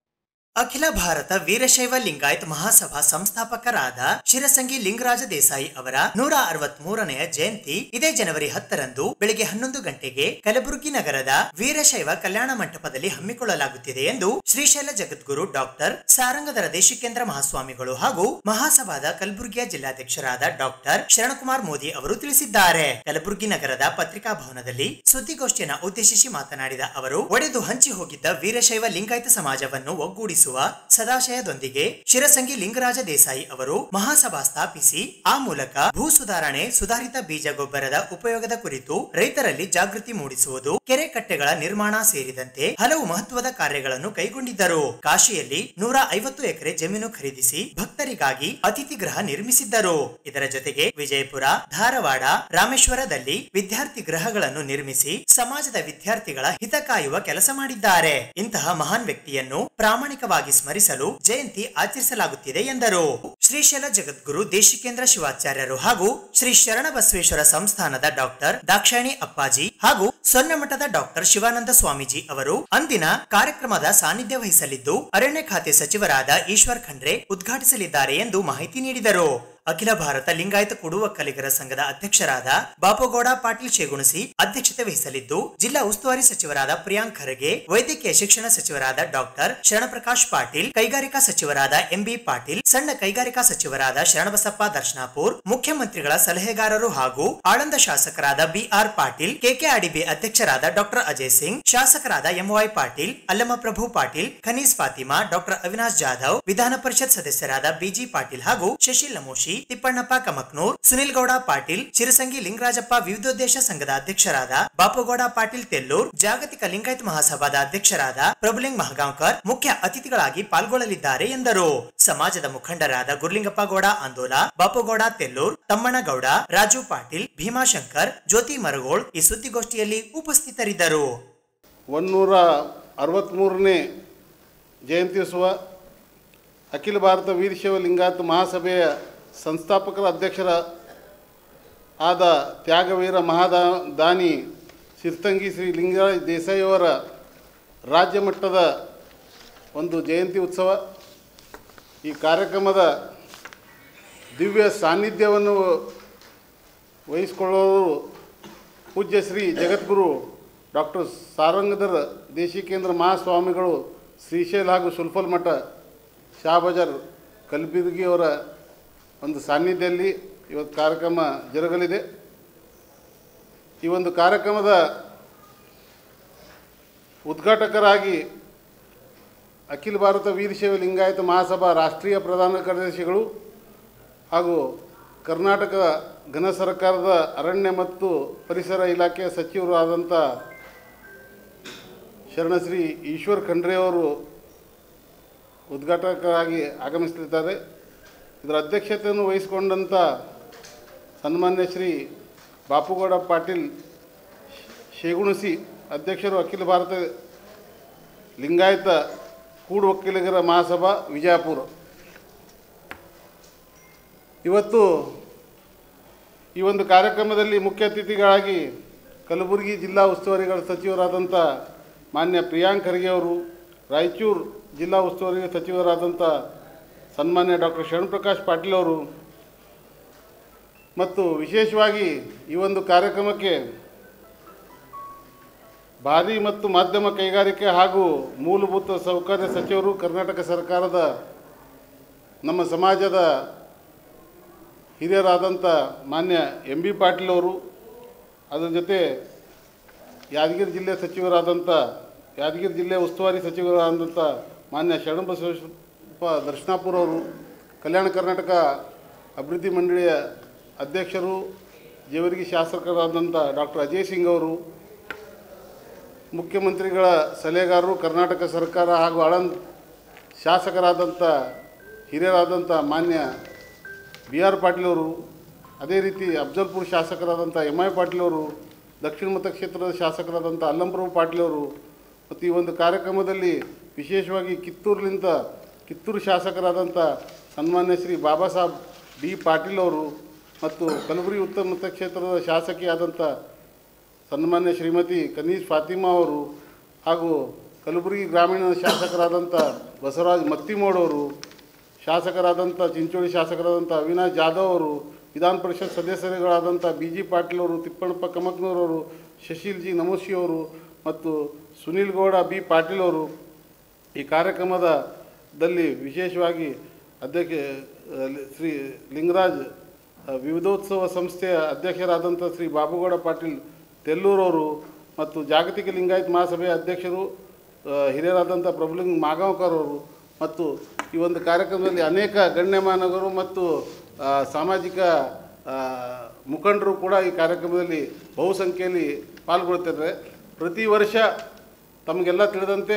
ಅಖಿಲ ಭಾರತ ವೀರಶೈವ ಲಿಂಗಾಯತ್ ಮಹಾಸಭಾ ಸಂಸ್ಥಾಪಕರಾದ ಶಿರಸಂಗಿ ಲಿಂಗರಾಜ ದೇಸಾಯಿ ಅವರ ನೂರ ಅರವತ್ ಮೂರನೆಯ ಜಯಂತಿ ಇದೇ ಜನವರಿ ಹತ್ತರಂದು ಬೆಳಿಗ್ಗೆ ಹನ್ನೊಂದು ಗಂಟೆಗೆ ಕಲಬುರಗಿ ನಗರದ ವೀರಶೈವ ಕಲ್ಯಾಣ ಮಂಟಪದಲ್ಲಿ ಹಮ್ಮಿಕೊಳ್ಳಲಾಗುತ್ತಿದೆ ಎಂದು ಶ್ರೀಶೈಲ ಜಗದ್ಗುರು ಡಾಕ್ಟರ್ ಸಾರಂಗಧರ ದೇಶಿಕೇಂದ್ರ ಮಹಾಸ್ವಾಮಿಗಳು ಹಾಗೂ ಮಹಾಸಭಾದ ಕಲಬುರಗಿಯ ಜಿಲ್ಲಾಧ್ಯಕ್ಷರಾದ ಡಾಕ್ಟರ್ ಶರಣಕುಮಾರ್ ಮೋದಿ ಅವರು ತಿಳಿಸಿದ್ದಾರೆ ಕಲಬುರಗಿ ನಗರದ ಪತ್ರಿಕಾ ಭವನದಲ್ಲಿ ಸುದ್ದಿಗೋಷ್ಠಿಯನ್ನು ಉದ್ದೇಶಿಸಿ ಮಾತನಾಡಿದ ಅವರು ಒಡೆದು ಹಂಚಿ ಹೋಗಿದ್ದ ವೀರಶೈವ ಲಿಂಗಾಯತ ಸಮಾಜವನ್ನು ಒಗ್ಗೂಡಿಸುವ ಸದಾಶಯದೊಂದಿಗೆ ಶಿರಸಂಗಿ ಲಿಂಗರಾಜ ದೇಸಾಯಿ ಅವರು ಮಹಾಸಭಾ ಸ್ಥಾಪಿಸಿ ಆ ಮೂಲಕ ಭೂ ಸುಧಾರಣೆ ಸುಧಾರಿತ ಬೀಜ ಗೊಬ್ಬರದ ಉಪಯೋಗದ ಕುರಿತು ರೈತರಲ್ಲಿ ಜಾಗೃತಿ ಮೂಡಿಸುವುದು ಕೆರೆ ಕಟ್ಟೆಗಳ ನಿರ್ಮಾಣ ಸೇರಿದಂತೆ ಹಲವು ಮಹತ್ವದ ಕಾರ್ಯಗಳನ್ನು ಕೈಗೊಂಡಿದ್ದರು ಕಾಶಿಯಲ್ಲಿ ನೂರ ಐವತ್ತು ಎಕರೆ ಜಮೀನು ಖರೀದಿಸಿ ಭಕ್ತರಿಗಾಗಿ ಅತಿಥಿ ಗೃಹ ನಿರ್ಮಿಸಿದ್ದರು ಇದರ ಜೊತೆಗೆ ವಿಜಯಪುರ ಧಾರವಾಡ ರಾಮೇಶ್ವರದಲ್ಲಿ ವಿದ್ಯಾರ್ಥಿ ಗೃಹಗಳನ್ನು ನಿರ್ಮಿಸಿ ಸಮಾಜದ ವಿದ್ಯಾರ್ಥಿಗಳ ಹಿತ ಕಾಯುವ ಕೆಲಸ ಮಾಡಿದ್ದಾರೆ ಇಂತಹ ಮಹಾನ್ ವ್ಯಕ್ತಿಯನ್ನು ಪ್ರಾಮಾಣಿಕವಾಗಿ ಸ್ಮರಿಸಲು ಜಯಂತಿ ಆಚರಿಸಲಾಗುತ್ತಿದೆ ಎಂದರು ಶ್ರೀಶೈಲ ಜಗದ್ಗುರು ದೇಶಿಕೇಂದ್ರ ಶಿವಾಚಾರ್ಯರು ಹಾಗೂ ಶ್ರೀ ಶರಣಬಸವೇಶ್ವರ ಸಂಸ್ಥಾನದ ಡಾಕ್ಟರ್ ದಾಕ್ಷಾಯಣಿ ಅಪ್ಪಾಜಿ ಹಾಗೂ ಸೊನ್ನಮಠದ ಡಾಕ್ಟರ್ ಶಿವಾನಂದ ಸ್ವಾಮೀಜಿ ಅವರು ಅಂದಿನ ಕಾರ್ಯಕ್ರಮದ ಸಾನ್ನಿಧ್ಯ ವಹಿಸಲಿದ್ದು ಅರಣ್ಯ ಖಾತೆ ಸಚಿವರಾದ ಈಶ್ವರ್ ಖಂಡ್ರೆ ಉದ್ಘಾಟಿಸಲಿದ್ದಾರೆ ಎಂದು ಮಾಹಿತಿ ನೀಡಿದರು ಅಖಿಲ ಭಾರತ ಲಿಂಗಾಯತ ಕೊಡುವ ಕಲಿಗರ ಸಂಘದ ಅಧ್ಯಕ್ಷರಾದ ಬಾಪುಗೌಡ ಪಾಟೀಲ್ ಶೇಗುಣಸಿ ಅಧ್ಯಕ್ಷತೆ ವಹಿಸಲಿದ್ದು ಜಿಲ್ಲಾ ಉಸ್ತುವಾರಿ ಸಚಿವರಾದ ಪ್ರಿಯಾಂಕ್ ಖರ್ಗೆ ವೈದ್ಯಕೀಯ ಶಿಕ್ಷಣ ಸಚಿವರಾದ ಡಾಕ್ಟರ್ ಶರಣಪ್ರಕಾಶ್ ಪಾಟೀಲ್ ಕೈಗಾರಿಕಾ ಸಚಿವರಾದ ಎಂಬಿ ಪಾಟೀಲ್ ಸಣ್ಣ ಕೈಗಾರಿಕಾ ಸಚಿವರಾದ ಶರಣಬಸಪ್ಪ ದರ್ಶನಾಪುರ್ ಮುಖ್ಯಮಂತ್ರಿಗಳ ಸಲಹೆಗಾರರು ಹಾಗೂ ಆಳಂದ ಶಾಸಕರಾದ ಬಿಆರ್ ಪಾಟೀಲ್ ಕೆಕೆಆರ್ಡಿಬಿ ಅಧ್ಯಕ್ಷರಾದ ಡಾಕ್ಟರ್ ಅಜಯ್ ಸಿಂಗ್ ಶಾಸಕರಾದ ಎಂವೈ ಪಾಟೀಲ್ ಅಲ್ಲಮಪ್ರಭು ಪಾಟೀಲ್ ಖನೀಸ್ ಫಾತಿಮಾ ಡಾಕ್ಟರ್ ಅವಿನಾಶ್ ಜಾಧವ್ ವಿಧಾನ ಪರಿಷತ್ ಸದಸ್ಯರಾದ ಬಿಜಿ ಪಾಟೀಲ್ ಹಾಗೂ ಶಶಿ ಲಮೋಶಿ ತಿಪ್ಪಣ್ಣಪ್ಪ ಕಮಕ್ನೂರ್ ಸುನಿಲ್ ಗೌಡ ಪಾಟೀಲ್ ಚಿರಸಂಗಿ ಲಿಂಗರಾಜಪ್ಪ ವಿವಿಧೋದ್ದೇಶ ಸಂಘದ ಅಧ್ಯಕ್ಷರಾದ ಬಾಪುಗೌಡ ಪಾಟೀಲ್ ತೆಲ್ಲೂರ್ ಜಾಗತಿಕ ಲಿಂಗಾಯತ್ ಮಹಾಸಭಾದ ಅಧ್ಯಕ್ಷರಾದ ಪ್ರಭುಲಿಂಗ್ ಮಹಗಾಂವ್ಕರ್ ಮುಖ್ಯ ಅತಿಥಿಗಳಾಗಿ ಪಾಲ್ಗೊಳ್ಳಲಿದ್ದಾರೆ ಎಂದರು ಸಮಾಜದ ಮುಖಂಡರಾದ ಗುರ್ಲಿಂಗಪ್ಪ ಗೌಡ ಆಂದೋಲ ಬಾಪುಗೌಡ ತೆಲ್ಲೂರ್ ತಮ್ಮಣ್ಣಗೌಡ ರಾಜು ಪಾಟೀಲ್ ಭೀಮಾಶಂಕರ್ ಜ್ಯೋತಿ ಮರಗೋಳ್ ಈ ಸುದ್ದಿಗೋಷ್ಠಿಯಲ್ಲಿ ಉಪಸ್ಥಿತರಿದ್ದರು ಒನ್ನೂರ ಅರವತ್ತ್ಮೂರನೇ ಜಯಂತ್ಯುತ್ಸವ ಅಖಿಲ ಭಾರತ ವೀರಶೈವ ಲಿಂಗಾಯತ ಮಹಾಸಭೆಯ ಸಂಸ್ಥಾಪಕರ ಅಧ್ಯಕ್ಷರ ಆದ ತ್ಯಾಗವೀರ ಮಹಾದಾ ದಾನಿ ಸಿರ್ತಂಗಿ ಶ್ರೀ ಲಿಂಗರಾಜ್ ದೇಸಾಯಿಯವರ ರಾಜ್ಯ ಮಟ್ಟದ ಒಂದು ಜಯಂತಿ ಉತ್ಸವ ಈ ಕಾರ್ಯಕ್ರಮದ ದಿವ್ಯ ಸಾನ್ನಿಧ್ಯವನ್ನು ವಹಿಸಿಕೊಳ್ಳೋರು ಪೂಜ್ಯ ಶ್ರೀ ಜಗದ್ಗುರು ಡಾಕ್ಟರ್ ಸಾರಂಗಧರ ದೇಶಿಕೇಂದ್ರ ಮಹಾಸ್ವಾಮಿಗಳು ಶ್ರೀಶೈಲ ಹಾಗೂ ಸುಲ್ಫಲ್ ಮಠ ಶಾಬಜಾರ್ ಕಲಬುರ್ಗಿಯವರ ಒಂದು ಸಾನ್ನಿಧ್ಯದಲ್ಲಿ ಇವತ್ತು ಕಾರ್ಯಕ್ರಮ ಜರುಗಲಿದೆ ಈ ಒಂದು ಕಾರ್ಯಕ್ರಮದ ಉದ್ಘಾಟಕರಾಗಿ ಅಖಿಲ ಭಾರತ ವೀರಶೈವ ಲಿಂಗಾಯತ ಮಹಾಸಭಾ ರಾಷ್ಟ್ರೀಯ ಪ್ರಧಾನ ಕಾರ್ಯದರ್ಶಿಗಳು ಹಾಗೂ ಕರ್ನಾಟಕ ಘನ ಸರ್ಕಾರದ ಅರಣ್ಯ ಮತ್ತು ಪರಿಸರ ಇಲಾಖೆಯ ಸಚಿವರು ಆದಂಥ ಶರಣಶ್ರೀ ಈಶ್ವರ್ ಖಂಡ್ರೆ ಅವರು ಉದ್ಘಾಟಕರಾಗಿ ಆಗಮಿಸಲಿದ್ದಾರೆ ಇದರ ಅಧ್ಯಕ್ಷತೆಯನ್ನು ವಹಿಸಿಕೊಂಡಂಥ ಸನ್ಮಾನ್ಯ ಶ್ರೀ ಬಾಪುಗೌಡ ಪಾಟೀಲ್ ಶೇಗುಣಸಿ ಅಧ್ಯಕ್ಷರು ಅಖಿಲ ಭಾರತ ಲಿಂಗಾಯತ ಕೂಡು ಒಕ್ಕಲಿಗರ ಮಹಾಸಭಾ ವಿಜಯಪುರ ಇವತ್ತು ಈ ಒಂದು ಕಾರ್ಯಕ್ರಮದಲ್ಲಿ ಮುಖ್ಯ ಅತಿಥಿಗಳಾಗಿ ಕಲಬುರಗಿ ಜಿಲ್ಲಾ ಉಸ್ತುವಾರಿಗಳ ಸಚಿವರಾದಂಥ ಮಾನ್ಯ ಪ್ರಿಯಾಂಕ್ ಖರ್ಗೆ ಅವರು ರಾಯಚೂರು ಜಿಲ್ಲಾ ಉಸ್ತುವಾರಿ ಸಚಿವರಾದಂಥ ಸನ್ಮಾನ್ಯ ಡಾಕ್ಟರ್ ಶರಣಪ್ರಕಾಶ್ ಪಾಟೀಲ್ ಅವರು ಮತ್ತು ವಿಶೇಷವಾಗಿ ಈ ಒಂದು ಕಾರ್ಯಕ್ರಮಕ್ಕೆ ಭಾರಿ ಮತ್ತು ಮಾಧ್ಯಮ ಕೈಗಾರಿಕೆ ಹಾಗೂ ಮೂಲಭೂತ ಸೌಕರ್ಯ ಸಚಿವರು ಕರ್ನಾಟಕ ಸರ್ಕಾರದ ನಮ್ಮ ಸಮಾಜದ ಹಿರಿಯರಾದಂಥ ಮಾನ್ಯ ಎಂ ಬಿ ಪಾಟೀಲ್ ಅವರು ಅದರ ಜೊತೆ ಯಾದಗಿರಿ ಜಿಲ್ಲೆ ಸಚಿವರಾದಂಥ ಯಾದಗಿರಿ ಜಿಲ್ಲೆ ಉಸ್ತುವಾರಿ ಸಚಿವರಾದಂಥ ಮಾನ್ಯ ಶರಣಬಸವೇಶ್ವರಪ್ಪ ದರ್ಶನಾಪುರ ಅವರು ಕಲ್ಯಾಣ ಕರ್ನಾಟಕ ಅಭಿವೃದ್ಧಿ ಮಂಡಳಿಯ ಅಧ್ಯಕ್ಷರು ಜೇವರ್ಗಿ ಶಾಸಕರಾದಂಥ ಡಾಕ್ಟರ್ ಅಜಯ್ ಸಿಂಗ್ ಅವರು ಮುಖ್ಯಮಂತ್ರಿಗಳ ಸಲಹೆಗಾರರು ಕರ್ನಾಟಕ ಸರ್ಕಾರ ಹಾಗೂ ಆಳಂದ್ ಶಾಸಕರಾದಂಥ ಹಿರಿಯರಾದಂಥ ಮಾನ್ಯ ಬಿ ಆರ್ ಪಾಟೀಲ್ ಅವರು ಅದೇ ರೀತಿ ಅಫ್ಜಲ್ಪುರ್ ಶಾಸಕರಾದಂಥ ಎಮ್ ಐ ಪಾಟೀಲ್ ಅವರು ದಕ್ಷಿಣ ಮತಕ್ಷೇತ್ರದ ಶಾಸಕರಾದಂಥ ಅಲ್ಲಂಪ್ರಭು ಪಾಟೀಲ್ ಅವರು ಮತ್ತು ಈ ಒಂದು ಕಾರ್ಯಕ್ರಮದಲ್ಲಿ ವಿಶೇಷವಾಗಿ ಕಿತ್ತೂರಿನಿಂದ ಕಿತ್ತೂರು ಶಾಸಕರಾದಂಥ ಸನ್ಮಾನ್ಯ ಶ್ರೀ ಬಾಬಾ ಸಾಹೇಬ್ ಡಿ ಪಾಟೀಲ್ ಅವರು ಮತ್ತು ಕಲಬುರಗಿ ಉತ್ತರ ಮತಕ್ಷೇತ್ರದ ಶಾಸಕಿಯಾದಂಥ ಸನ್ಮಾನ್ಯ ಶ್ರೀಮತಿ ಕನೀಸ್ ಫಾತಿಮಾ ಅವರು ಹಾಗೂ ಕಲಬುರಗಿ ಗ್ರಾಮೀಣ ಶಾಸಕರಾದಂಥ ಬಸವರಾಜ್ ಮತ್ತಿಮೋಡವರು ಶಾಸಕರಾದಂಥ ಚಿಂಚೋಳಿ ಶಾಸಕರಾದಂಥ ಅವಿನಾಶ್ ಜಾಧವ್ ಅವರು ವಿಧಾನ ಪರಿಷತ್ ಸದಸ್ಯರುಗಳಾದಂಥ ಬಿ ಜಿ ಪಾಟೀಲ್ ಅವರು ತಿಪ್ಪಣ್ಣಪ್ಪ ಕಮಕ್ನೂರವರು ಶಶೀಲ್ ಜಿ ನಮೋಶಿ ಅವರು ಮತ್ತು ಸುನೀಲ್ ಗೌಡ ಬಿ ಪಾಟೀಲ್ ಅವರು ಈ ಕಾರ್ಯಕ್ರಮದಲ್ಲಿ ವಿಶೇಷವಾಗಿ ಅಧ್ಯಕ್ಷ ಆ, ಲಿ- ಶ್ರೀ ಲಿಂಗರಾಜ್ ಆ, ವಿವಿಧೋತ್ಸವ ಸಂಸ್ಥೆಯ ಅಧ್ಯಕ್ಷರಾದಂಥ ಶ್ರೀ ಬಾಬುಗೌಡ ಪಾಟೀಲ್ ತೆಲ್ಲೂರವರು ಮತ್ತು ಜಾಗತಿಕ ಲಿಂಗಾಯತ್ ಮಹಾಸಭೆಯ ಅಧ್ಯಕ್ಷರು ಆ, ಹಿರಿಯರಾದಂಥ ಪ್ರಭುಲಿಂಗ್ ಮಾಗಾಂವ್ಕರ್ ಅವರು ಮತ್ತು ಈ ಒಂದು ಕಾರ್ಯಕ್ರಮದಲ್ಲಿ ಅನೇಕ ಗಣ್ಯಮಾನವರು ಮತ್ತು ಆ, ಸಾಮಾಜಿಕ ಆ, ಮುಖಂಡರು ಕೂಡ ಈ ಕಾರ್ಯಕ್ರಮದಲ್ಲಿ ಬಹುಸಂಖ್ಯೆಯಲ್ಲಿ ಪಾಲ್ಗೊಳ್ತಿದ್ದಾರೆ ಪ್ರತಿ ವರ್ಷ ತಮಗೆಲ್ಲ ತಿಳಿದಂತೆ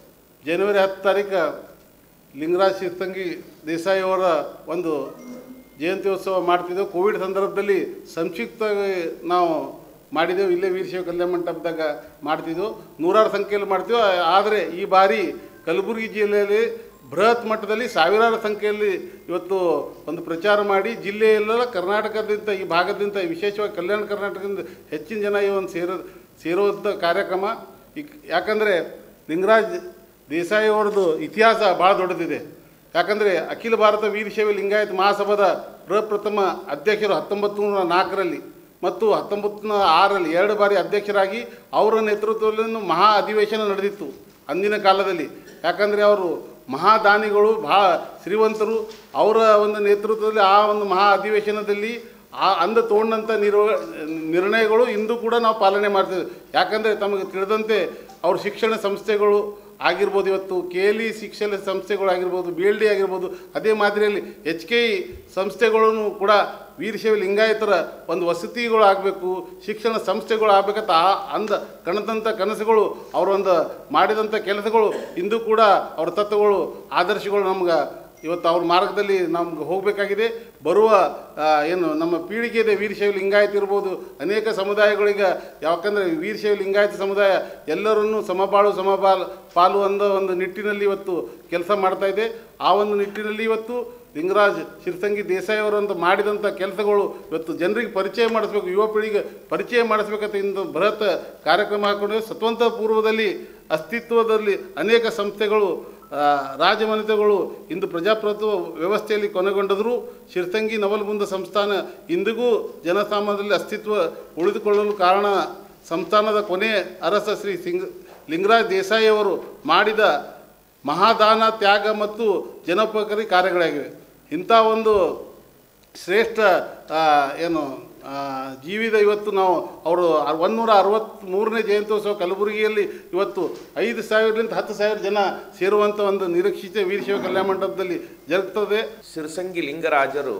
ಜನವರಿ ಹತ್ತು ತಾರೀಕು ಲಿಂಗರಾಜ್ ಶಿರ್ತಂಗಿ ದೇಸಾಯಿ ಅವರ ಒಂದು ಜಯಂತ್ಯೋತ್ಸವ ಮಾಡ್ತಿದ್ದೆವು ಕೋವಿಡ್ ಸಂದರ್ಭದಲ್ಲಿ ಸಂಕ್ಷಿಪ್ತವಾಗಿ ನಾವು ಮಾಡಿದೆವು ಇಲ್ಲೇ ವೀರಶೈವ ಕಲ್ಯಾಣ ಮಂಟಪದಾಗ ಮಾಡ್ತಿದ್ದೆವು ನೂರಾರು ಸಂಖ್ಯೆಯಲ್ಲಿ ಮಾಡ್ತೀವಿ ಆದರೆ ಈ ಬಾರಿ ಕಲಬುರಗಿ ಜಿಲ್ಲೆಯಲ್ಲಿ ಬೃಹತ್ ಮಟ್ಟದಲ್ಲಿ ಸಾವಿರಾರು ಸಂಖ್ಯೆಯಲ್ಲಿ ಇವತ್ತು ಒಂದು ಪ್ರಚಾರ ಮಾಡಿ ಜಿಲ್ಲೆಯಲ್ಲೆಲ್ಲ ಕರ್ನಾಟಕದಿಂದ ಈ ಭಾಗದಿಂದ ವಿಶೇಷವಾಗಿ ಕಲ್ಯಾಣ ಕರ್ನಾಟಕದಿಂದ ಹೆಚ್ಚಿನ ಜನ ಈ ಒಂದು ಸೇರೋ ಸೇರುವಂಥ ಕಾರ್ಯಕ್ರಮ ಈ ಯಾಕಂದರೆ ಲಿಂಗರಾಜ್ ದೇಸಾಯಿ ಅವರದ್ದು ಇತಿಹಾಸ ಭಾಳ ದೊಡ್ಡದಿದೆ ಯಾಕಂದರೆ ಅಖಿಲ ಭಾರತ ವೀರಶೈವ ಲಿಂಗಾಯತ ಮಹಾಸಭಾದ ಪ್ರಪ್ರಥಮ ಅಧ್ಯಕ್ಷರು ಹತ್ತೊಂಬತ್ತು ನೂರ ನಾಲ್ಕರಲ್ಲಿ ಮತ್ತು ಹತ್ತೊಂಬತ್ತು ನೂರ ಆರರಲ್ಲಿ ಎರಡು ಬಾರಿ ಅಧ್ಯಕ್ಷರಾಗಿ ಅವರ ನೇತೃತ್ವದಲ್ಲಿ ಮಹಾ ಅಧಿವೇಶನ ನಡೆದಿತ್ತು ಅಂದಿನ ಕಾಲದಲ್ಲಿ ಯಾಕಂದರೆ ಅವರು ಮಹಾದಾನಿಗಳು ಭಾಳ ಶ್ರೀಮಂತರು ಅವರ ಒಂದು ನೇತೃತ್ವದಲ್ಲಿ ಆ ಒಂದು ಮಹಾ ಅಧಿವೇಶನದಲ್ಲಿ ಆ ಅಂದ ತೊಗೊಂಡಂಥ ನಿರ್ವ ನಿರ್ಣಯಗಳು ಇಂದು ಕೂಡ ನಾವು ಪಾಲನೆ ಮಾಡ್ತೀವಿ ಯಾಕಂದರೆ ತಮಗೆ ತಿಳಿದಂತೆ ಅವ್ರ ಶಿಕ್ಷಣ ಸಂಸ್ಥೆಗಳು ಆಗಿರ್ಬೋದು ಇವತ್ತು ಕೆ ಎಲ್ ಇ ಶಿಕ್ಷಣ ಸಂಸ್ಥೆಗಳು ಆಗಿರ್ಬೋದು ಬಿ ಎಲ್ ಡಿ ಆಗಿರ್ಬೋದು ಅದೇ ಮಾದರಿಯಲ್ಲಿ ಎಚ್ ಕೆ ಇ ಸಂಸ್ಥೆಗಳನ್ನು ಕೂಡ ವೀರಶೈವ ಲಿಂಗಾಯತರ ಒಂದು ವಸತಿಗಳು ಆಗಬೇಕು ಶಿಕ್ಷಣ ಸಂಸ್ಥೆಗಳು ಆಗಬೇಕಂತ ಆ ಅಂದ ಕಣದಂಥ ಕನಸುಗಳು ಅವರೊಂದು ಮಾಡಿದಂಥ ಕೆಲಸಗಳು ಇಂದು ಕೂಡ ಅವ್ರ ತತ್ವಗಳು ಆದರ್ಶಗಳು ನಮ್ಗೆ ಇವತ್ತು ಅವ್ರ ಮಾರ್ಗದಲ್ಲಿ ನಮ್ಗೆ ಹೋಗಬೇಕಾಗಿದೆ ಬರುವ ಆ, ಏನು ನಮ್ಮ ಪೀಳಿಗೆ ಇದೆ ವೀರಶೈವ ಲಿಂಗಾಯತ ಇರ್ಬೋದು ಅನೇಕ ಸಮುದಾಯಗಳಿಗೆ ಯಾಕಂದರೆ ವೀರಶೈವ ಲಿಂಗಾಯತ ಸಮುದಾಯ ಎಲ್ಲರನ್ನೂ ಸಮಬಾಳು ಸಮಬಾಲ್ ಪಾಲು ಅನ್ನೋ ಒಂದು ನಿಟ್ಟಿನಲ್ಲಿ ಇವತ್ತು ಕೆಲಸ ಮಾಡ್ತಾ ಇದೆ ಆ ಒಂದು ನಿಟ್ಟಿನಲ್ಲಿ ಇವತ್ತು ಲಿಂಗರಾಜ್ ಶಿರ್ಸಂಗಿ ದೇಸಾಯಿ ಅವರಂತ ಮಾಡಿದಂಥ ಕೆಲಸಗಳು ಇವತ್ತು ಜನರಿಗೆ ಪರಿಚಯ ಮಾಡಿಸ್ಬೇಕು ಯುವ ಪೀಳಿಗೆ ಪರಿಚಯ ಮಾಡಿಸ್ಬೇಕಂತ ಇಂದು ಬೃಹತ್ ಕಾರ್ಯಕ್ರಮ ಹಾಕೊಂಡು ಸ್ವತಂತ್ರ ಪೂರ್ವದಲ್ಲಿ ಅಸ್ತಿತ್ವದಲ್ಲಿ ಅನೇಕ ಸಂಸ್ಥೆಗಳು ಆ, ರಾಜಮನೆತಗಳು ಇಂದು ಪ್ರಜಾಪ್ರಭುತ್ವ ವ್ಯವಸ್ಥೆಯಲ್ಲಿ ಕೊನೆಗೊಂಡರೂ ಶಿರ್ಸಂಗಿ ನವಲಗುಂದ ಸಂಸ್ಥಾನ ಇಂದಿಗೂ ಜನಸಾಮಾನ್ಯದಲ್ಲಿ ಅಸ್ತಿತ್ವ ಉಳಿದುಕೊಳ್ಳಲು ಕಾರಣ ಸಂಸ್ಥಾನದ ಕೊನೆ ಅರಸ ಶ್ರೀ ಸಿಂಗ್ ಲಿಂಗರಾಜ್ ದೇಸಾಯಿ ಅವರು ಮಾಡಿದ ಮಹಾದಾನ ತ್ಯಾಗ ಮತ್ತು ಜನೋಪಕಾರಿ ಕಾರ್ಯಗಳಾಗಿವೆ ಇಂಥ ಒಂದು ಶ್ರೇಷ್ಠ ಆ, ಏನು ಆ, ಜೀವಿದ ಇವತ್ತು ನಾವು ಅವರು ಒಂದೂರ ಅರವತ್ತ್ಮೂರನೇ ಜಯಂತ್ಯೋತ್ಸವ ಕಲಬುರಗಿಯಲ್ಲಿ ಇವತ್ತು ಐದು ಸಾವಿರದಿಂದ ಹತ್ತು ಸಾವಿರ ಜನ ಸೇರುವಂಥ ಒಂದು ನಿರೀಕ್ಷಿತ ವೀರಶೈವ ಕಲ್ಯಾಣ ಮಂಟಪದಲ್ಲಿ ಜರುಗ್ತದೆ ಸಿರಸಂಗಿ ಲಿಂಗರಾಜರು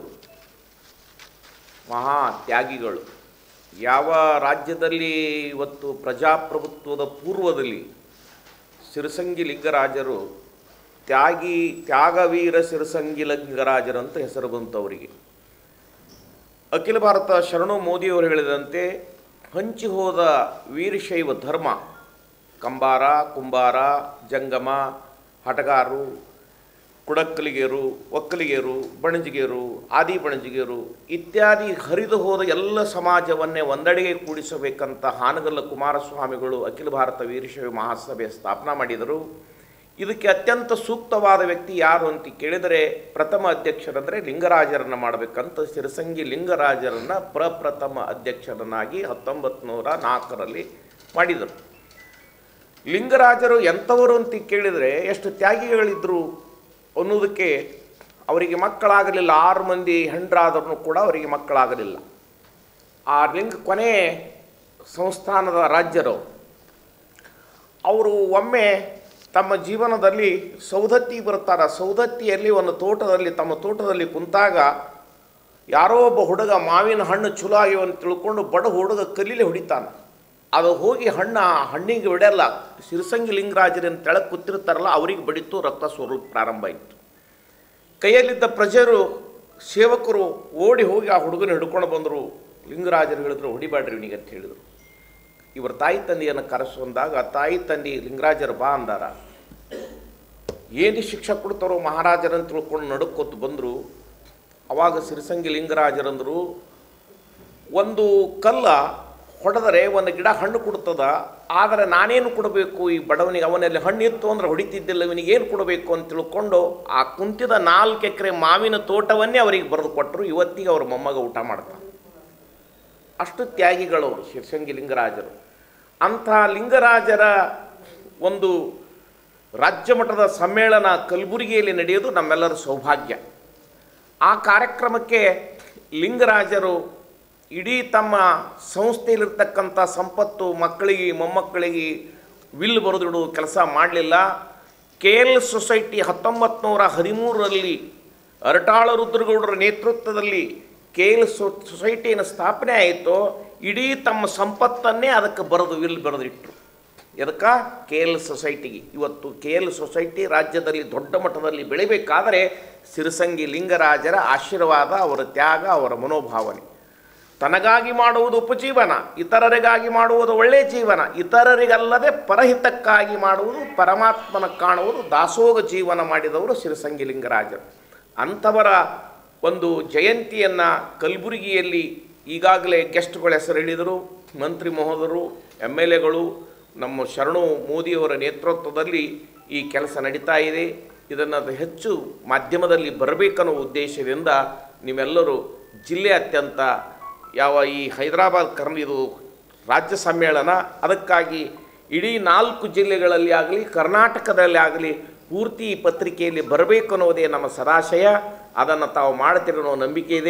ಮಹಾ ತ್ಯಾಗಿಗಳು ಯಾವ ರಾಜ್ಯದಲ್ಲಿ ಇವತ್ತು ಪ್ರಜಾಪ್ರಭುತ್ವದ ಪೂರ್ವದಲ್ಲಿ ಸಿರಸಂಗಿ ಲಿಂಗರಾಜರು ತ್ಯಾಗಿ ತ್ಯಾಗವೀರ ಸಿರಸಂಗಿ ಲಿಂಗರಾಜರು ಅಂತ ಹೆಸರು ಬಂತು ಅವರಿಗೆ ಅಖಿಲ ಭಾರತ ಶರಣು ಮೋದಿಯವರು ಹೇಳಿದಂತೆ ಹಂಚಿ ಹೋದ ವೀರಶೈವ ಧರ್ಮ ಕಂಬಾರ ಕುಂಬಾರ ಜಂಗಮ ಹಟಗಾರರು ಕುಡಕ್ಕಲಿಗೆರು ಒಕ್ಕಲಿಗೆರು ಬಣಜಿಗೆರು ಆದಿ ಬಣಜಿಗೆರು ಇತ್ಯಾದಿ ಹರಿದು ಹೋದ ಎಲ್ಲ ಸಮಾಜವನ್ನೇ ಒಂದೆಡೆಗೆ ಕೂಡಿಸಬೇಕಂತ ಹಾನಗಲ್ಲ ಕುಮಾರಸ್ವಾಮಿಗಳು ಅಖಿಲ ಭಾರತ ವೀರಶೈವ ಮಹಾಸಭೆ ಸ್ಥಾಪನಾ ಮಾಡಿದರು ಇದಕ್ಕೆ ಅತ್ಯಂತ ಸೂಕ್ತವಾದ ವ್ಯಕ್ತಿ ಯಾರು ಅಂತ ಕೇಳಿದರೆ ಪ್ರಥಮ ಅಧ್ಯಕ್ಷರಂದರೆ ಲಿಂಗರಾಜರನ್ನು ಮಾಡಬೇಕಂತ ಸಿರಸಂಗಿ ಲಿಂಗರಾಜರನ್ನು ಪ್ರಪ್ರಥಮ ಅಧ್ಯಕ್ಷರನ್ನಾಗಿ ಹತ್ತೊಂಬತ್ತು ನೂರ ನಾಲ್ಕರಲ್ಲಿ ಮಾಡಿದರು ಲಿಂಗರಾಜರು ಎಂಥವರು ಅಂತ ಕೇಳಿದರೆ ಎಷ್ಟು ತ್ಯಾಗಿಗಳಿದ್ರು ಅನ್ನೋದಕ್ಕೆ ಅವರಿಗೆ ಮಕ್ಕಳಾಗಲಿಲ್ಲ ಆರು ಮಂದಿ ಹೆಂಡ್ರಾದರೂ ಕೂಡ ಅವರಿಗೆ ಮಕ್ಕಳಾಗಲಿಲ್ಲ ಆ ಲಿಂಗ ಕೊನೆ ಸಂಸ್ಥಾನದ ರಾಜ್ಯರು ಅವರು ಒಮ್ಮೆ ತಮ್ಮ ಜೀವನದಲ್ಲಿ ಸೌದತ್ತಿ ಬರ್ತಾರೆ ಸೌದತ್ತಿಯಲ್ಲಿ ಒಂದು ತೋಟದಲ್ಲಿ ತಮ್ಮ ತೋಟದಲ್ಲಿ ಕುಂತಾಗ ಯಾರೋ ಒಬ್ಬ ಹುಡುಗ ಮಾವಿನ ಹಣ್ಣು ಚಲೋ ಆಗಿವೆ ಅಂತ ತಿಳ್ಕೊಂಡು ಬಡ ಹುಡುಗ ಕಲೀಲೆ ಹೊಡಿತಾನೆ ಅದು ಹೋಗಿ ಹಣ್ಣು ಆ ಹಣ್ಣಿಗೆ ಬಿಡಲ್ಲ ಸಿರಸಂಗಿ ಲಿಂಗರಾಜರನ್ನು ತೆಳಗೆ ಕೂತಿರ್ತಾರಲ್ಲ ಅವ್ರಿಗೆ ಬಡಿತು ರಕ್ತ ಸೋರಲು ಪ್ರಾರಂಭ ಆಯಿತು ಕೈಯಲ್ಲಿದ್ದ ಪ್ರಜೆರು ಸೇವಕರು ಓಡಿ ಹೋಗಿ ಆ ಹುಡುಗನ ಹಿಡ್ಕೊಂಡು ಬಂದರು ಲಿಂಗರಾಜರು ಹೇಳಿದ್ರು ಹೊಡಿಬೇಡ್ರಿ ಇವನಿಗೆ ಅಂತ ಹೇಳಿದರು ಇವರು ತಾಯಿ ತಂದೆಯನ್ನು ಕರೆಸುವಂದಾಗ ತಾಯಿ ತಂದೆ ಲಿಂಗರಾಜರು ಬಾ ಅಂದಾರ ಏನು ಶಿಕ್ಷೆ ಕೊಡ್ತಾರೋ ಮಹಾರಾಜರನ್ನು ತಿಳ್ಕೊಂಡು ನಡುಕೊತ್ತು ಬಂದರು ಅವಾಗ ಸಿರಿಸಂಗಿ ಲಿಂಗರಾಜರಂದರು ಒಂದು ಕಲ್ಲ ಹೊಡೆದರೆ ಒಂದು ಗಿಡ ಹಣ್ಣು ಕೊಡ್ತದ ಆದರೆ ನಾನೇನು ಕೊಡಬೇಕು ಈ ಬಡವನಿಗೆ ಅವನಲ್ಲಿ ಹಣ್ಣಿತ್ತು ಅಂದರೆ ಹೊಡಿತಿದ್ದಿಲ್ಲ ಇವನಿಗೇನು ಕೊಡಬೇಕು ಅಂತ ತಿಳ್ಕೊಂಡು ಆ ಕುಂತಿದ ನಾಲ್ಕು ಎಕರೆ ಮಾವಿನ ತೋಟವನ್ನೇ ಅವರಿಗೆ ಬರೆದು ಕೊಟ್ಟರು ಇವತ್ತಿಗೆ ಅವ್ರ ಮೊಮ್ಮಗ ಊಟ ಮಾಡ್ತಾನೆ ಅಷ್ಟು ತ್ಯಾಗಿಗಳವರು ಶಿರ್ಸಂಗಿ ಲಿಂಗರಾಜರು ಅಂಥ ಲಿಂಗರಾಜರ ಒಂದು ರಾಜ್ಯ ಮಟ್ಟದ ಸಮ್ಮೇಳನ ಕಲಬುರಗಿಯಲ್ಲಿ ನಡೆಯೋದು ನಮ್ಮೆಲ್ಲರ ಸೌಭಾಗ್ಯ ಆ ಕಾರ್ಯಕ್ರಮಕ್ಕೆ ಲಿಂಗರಾಜರು ಇಡೀ ತಮ್ಮ ಸಂಸ್ಥೆಯಲ್ಲಿರ್ತಕ್ಕಂಥ ಸಂಪತ್ತು ಮಕ್ಕಳಿಗೆ ಮೊಮ್ಮಕ್ಕಳಿಗೆ ವಿಲ್ ಬರೆದಿಡುವ ಕೆಲಸ ಮಾಡಲಿಲ್ಲ ಕೆ ಎಲ್ ಸೊಸೈಟಿ ಹತ್ತೊಂಬತ್ತು ನೂರ ಹದಿಮೂರರಲ್ಲಿ ಅರಟಾಳ ರುದ್ರಗೌಡರ ನೇತೃತ್ವದಲ್ಲಿ ಕೆ ಎಲ್ ಸೊ ಸೊಸೈಟಿಯನ್ನು ಸ್ಥಾಪನೆ ಆಯಿತು ಇಡೀ ತಮ್ಮ ಸಂಪತ್ತನ್ನೇ ಅದಕ್ಕೆ ಬರೆದು ವಿಲ್ ಬರೆದಿಟ್ಟರು ಎದಕ್ಕೆ ಕೆ ಎಲ್ ಸೊಸೈಟಿಗೆ ಇವತ್ತು ಕೆ ಎಲ್ ಸೊಸೈಟಿ ರಾಜ್ಯದಲ್ಲಿ ದೊಡ್ಡ ಮಟ್ಟದಲ್ಲಿ ಬೆಳಿಬೇಕಾದರೆ ಸಿರಸಂಗಿ ಲಿಂಗರಾಜರ ಆಶೀರ್ವಾದ ಅವರ ತ್ಯಾಗ ಅವರ ಮನೋಭಾವನೆ ತನಗಾಗಿ ಮಾಡುವುದು ಉಪಜೀವನ ಇತರರಿಗಾಗಿ ಮಾಡುವುದು ಒಳ್ಳೆಯ ಜೀವನ ಇತರರಿಗಲ್ಲದೆ ಪರಹಿತಕ್ಕಾಗಿ ಮಾಡುವುದು ಪರಮಾತ್ಮನ ಕಾಣುವುದು ದಾಸೋಗ ಜೀವನ ಮಾಡಿದವರು ಸಿರಸಂಗಿ ಲಿಂಗರಾಜರು ಅಂಥವರ ಒಂದು ಜಯಂತಿಯನ್ನು ಕಲಬುರಗಿಯಲ್ಲಿ ಈಗಾಗಲೇ ಗೆಸ್ಟ್ಗಳ ಹೆಸರು ಹೇಳಿದರು ಮಂತ್ರಿ ಮಹೋದರು ಎಮ್ ಎಲ್ ಎಗಳು ನಮ್ಮ ಶರಣು ಮೋದಿಯವರ ನೇತೃತ್ವದಲ್ಲಿ ಈ ಕೆಲಸ ನಡೀತಾ ಇದೆ ಇದನ್ನು ಹೆಚ್ಚು ಮಾಧ್ಯಮದಲ್ಲಿ ಬರಬೇಕನ್ನೋ ಉದ್ದೇಶದಿಂದ ನೀವೆಲ್ಲರೂ ಜಿಲ್ಲೆಯಾದ್ಯಂತ ಯಾವ ಈ ಹೈದರಾಬಾದ್ ಕರ್ನ ಇದು ರಾಜ್ಯ ಸಮ್ಮೇಳನ ಅದಕ್ಕಾಗಿ ಇಡೀ ನಾಲ್ಕು ಜಿಲ್ಲೆಗಳಲ್ಲಿ ಆಗಲಿ ಕರ್ನಾಟಕದಲ್ಲಿ ಆಗಲಿ ಪೂರ್ತಿ ಈ ಪತ್ರಿಕೆಯಲ್ಲಿ ಬರಬೇಕು ಅನ್ನೋದೇ ನಮ್ಮ ಸದಾಶಯ ಅದನ್ನು ತಾವು ಮಾಡ್ತೀರೋ ಅನ್ನೋ ನಂಬಿಕೆ ಇದೆ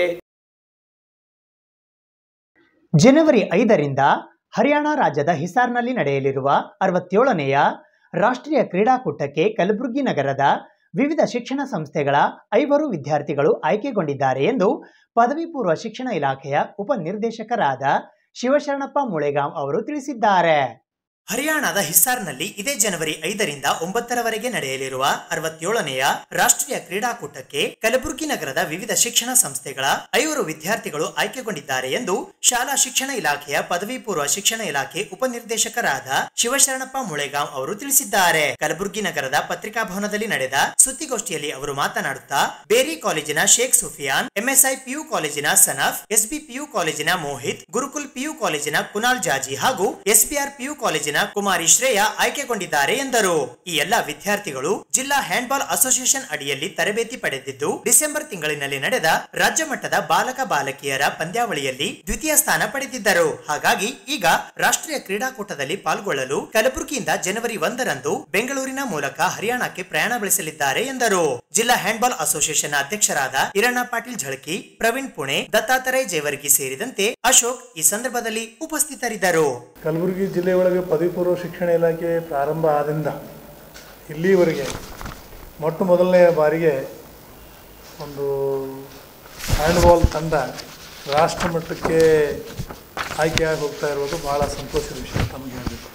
ಜನವರಿ ಐದರಿಂದ ಹರಿಯಾಣ ರಾಜ್ಯದ ಹಿಸಾರ್ನಲ್ಲಿ ನಡೆಯಲಿರುವ ಅರವತ್ತೇಳನೆಯ ರಾಷ್ಟ್ರೀಯ ಕ್ರೀಡಾಕೂಟಕ್ಕೆ ಕಲಬುರಗಿ ನಗರದ ವಿವಿಧ ಶಿಕ್ಷಣ ಸಂಸ್ಥೆಗಳ ಐವರು ವಿದ್ಯಾರ್ಥಿಗಳು ಆಯ್ಕೆಗೊಂಡಿದ್ದಾರೆ ಎಂದು ಪದವಿ ಪೂರ್ವ ಶಿಕ್ಷಣ ಇಲಾಖೆಯ ಉಪನಿರ್ದೇಶಕರಾದ ಶಿವಶರಣಪ್ಪ ಮುಳೆಗಾಂ ಅವರು ತಿಳಿಸಿದ್ದಾರೆ ಹರಿಯಾಣದ ಹಿಸ್ಸಾರ್ನಲ್ಲಿ ಇದೇ ಜನವರಿ ಐದರಿಂದ ಒಂಬತ್ತರವರೆಗೆ ನಡೆಯಲಿರುವ ಅರವತ್ತೇಳನೆಯ ರಾಷ್ಟ್ರೀಯ ಕ್ರೀಡಾಕೂಟಕ್ಕೆ ಕಲಬುರಗಿ ನಗರದ ವಿವಿಧ ಶಿಕ್ಷಣ ಸಂಸ್ಥೆಗಳ ಐವರು ವಿದ್ಯಾರ್ಥಿಗಳು ಆಯ್ಕೆಗೊಂಡಿದ್ದಾರೆ ಎಂದು ಶಾಲಾ ಶಿಕ್ಷಣ ಇಲಾಖೆಯ ಪದವಿ ಪೂರ್ವ ಶಿಕ್ಷಣ ಇಲಾಖೆ ಉಪನಿರ್ದೇಶಕರಾದ ಶಿವಶರಣಪ್ಪ ಮುಳೆಗಾಂವ್ ಅವರು ತಿಳಿಸಿದ್ದಾರೆ ಕಲಬುರಗಿ ನಗರದ ಪತ್ರಿಕಾ ಭವನದಲ್ಲಿ ನಡೆದ ಸುದ್ದಿಗೋಷ್ಠಿಯಲ್ಲಿ ಅವರು ಮಾತನಾಡುತ್ತಾ ಬೇರಿ ಕಾಲೇಜಿನ ಶೇಖ್ ಸುಫಿಯಾನ್ ಎಂಎಸ್ಐ ಪಿಯು ಕಾಲೇಜಿನ ಸನಫ್ ಎಸ್ಬಿ ಪಿಯು ಕಾಲೇಜಿನ ಮೋಹಿತ್ ಗುರುಕುಲ್ ಪಿಯು ಕಾಲೇಜಿನ ಕುನಾಲ್ ಜಾಜಿ ಹಾಗೂ ಎಸ್ಬಿಆರ್ ಪಿಯು ಕಾಲೇಜಿನ ಕುಮಾರಿ ಶ್ರೇಯ ಆಯ್ಕೆಗೊಂಡಿದ್ದಾರೆ ಎಂದರು ಈ ಎಲ್ಲಾ ವಿದ್ಯಾರ್ಥಿಗಳು ಜಿಲ್ಲಾ ಹ್ಯಾಂಡ್ಬಾಲ್ ಅಸೋಸಿಯೇಷನ್ ಅಡಿಯಲ್ಲಿ ತರಬೇತಿ ಪಡೆದಿದ್ದು ಡಿಸೆಂಬರ್ ತಿಂಗಳಿನಲ್ಲಿ ನಡೆದ ರಾಜ್ಯ ಮಟ್ಟದ ಬಾಲಕ ಬಾಲಕಿಯರ ಪಂದ್ಯಾವಳಿಯಲ್ಲಿ ದ್ವಿತೀಯ ಸ್ಥಾನ ಪಡೆದಿದ್ದರು ಹಾಗಾಗಿ ಈಗ ರಾಷ್ಟ್ರೀಯ ಕ್ರೀಡಾಕೂಟದಲ್ಲಿ ಪಾಲ್ಗೊಳ್ಳಲು ಕಲಬುರಗಿಯಿಂದ ಜನವರಿ ಒಂದರಂದು ಬೆಂಗಳೂರಿನ ಮೂಲಕ ಹರಿಯಾಣಕ್ಕೆ ಪ್ರಯಾಣ ಬೆಳೆಸಲಿದ್ದಾರೆ ಎಂದರು ಜಿಲ್ಲಾ ಹ್ಯಾಂಡ್ಬಾಲ್ ಅಸೋಸಿಯೇಷನ್ ಅಧ್ಯಕ್ಷರಾದ ಈರಣ್ಣ ಪಾಟೀಲ್ ಝಳಕಿ ಪ್ರವೀಣ್ ಪುಣೆ ದತ್ತಾತ್ರೇಯ ಜೇವರ್ಗಿ ಸೇರಿದಂತೆ ಅಶೋಕ್ ಈ ಸಂದರ್ಭದಲ್ಲಿ ಉಪಸ್ಥಿತರಿದ್ದರು ಕಲಬುರಗಿ ಜಿಲ್ಲೆಯೊಳಗೆ ಪದವಿ ಪೂರ್ವ ಶಿಕ್ಷಣ ಇಲಾಖೆ ಪ್ರಾರಂಭ ಆದಿಂದ ಇಲ್ಲಿವರೆಗೆ ಮೊಟ್ಟ ಮೊದಲನೆಯ ಬಾರಿಗೆ ಒಂದು ಹ್ಯಾಂಡ್ಬಾಲ್ ತಂಡ ರಾಷ್ಟ್ರ ಮಟ್ಟಕ್ಕೆ ಆಯ್ಕೆಯಾಗಿ ಹೋಗ್ತಾ ಇರೋದು ಭಾಳ ಸಂತೋಷದ ವಿಷಯ ತಮಗೆ ಹೇಳಬೇಕು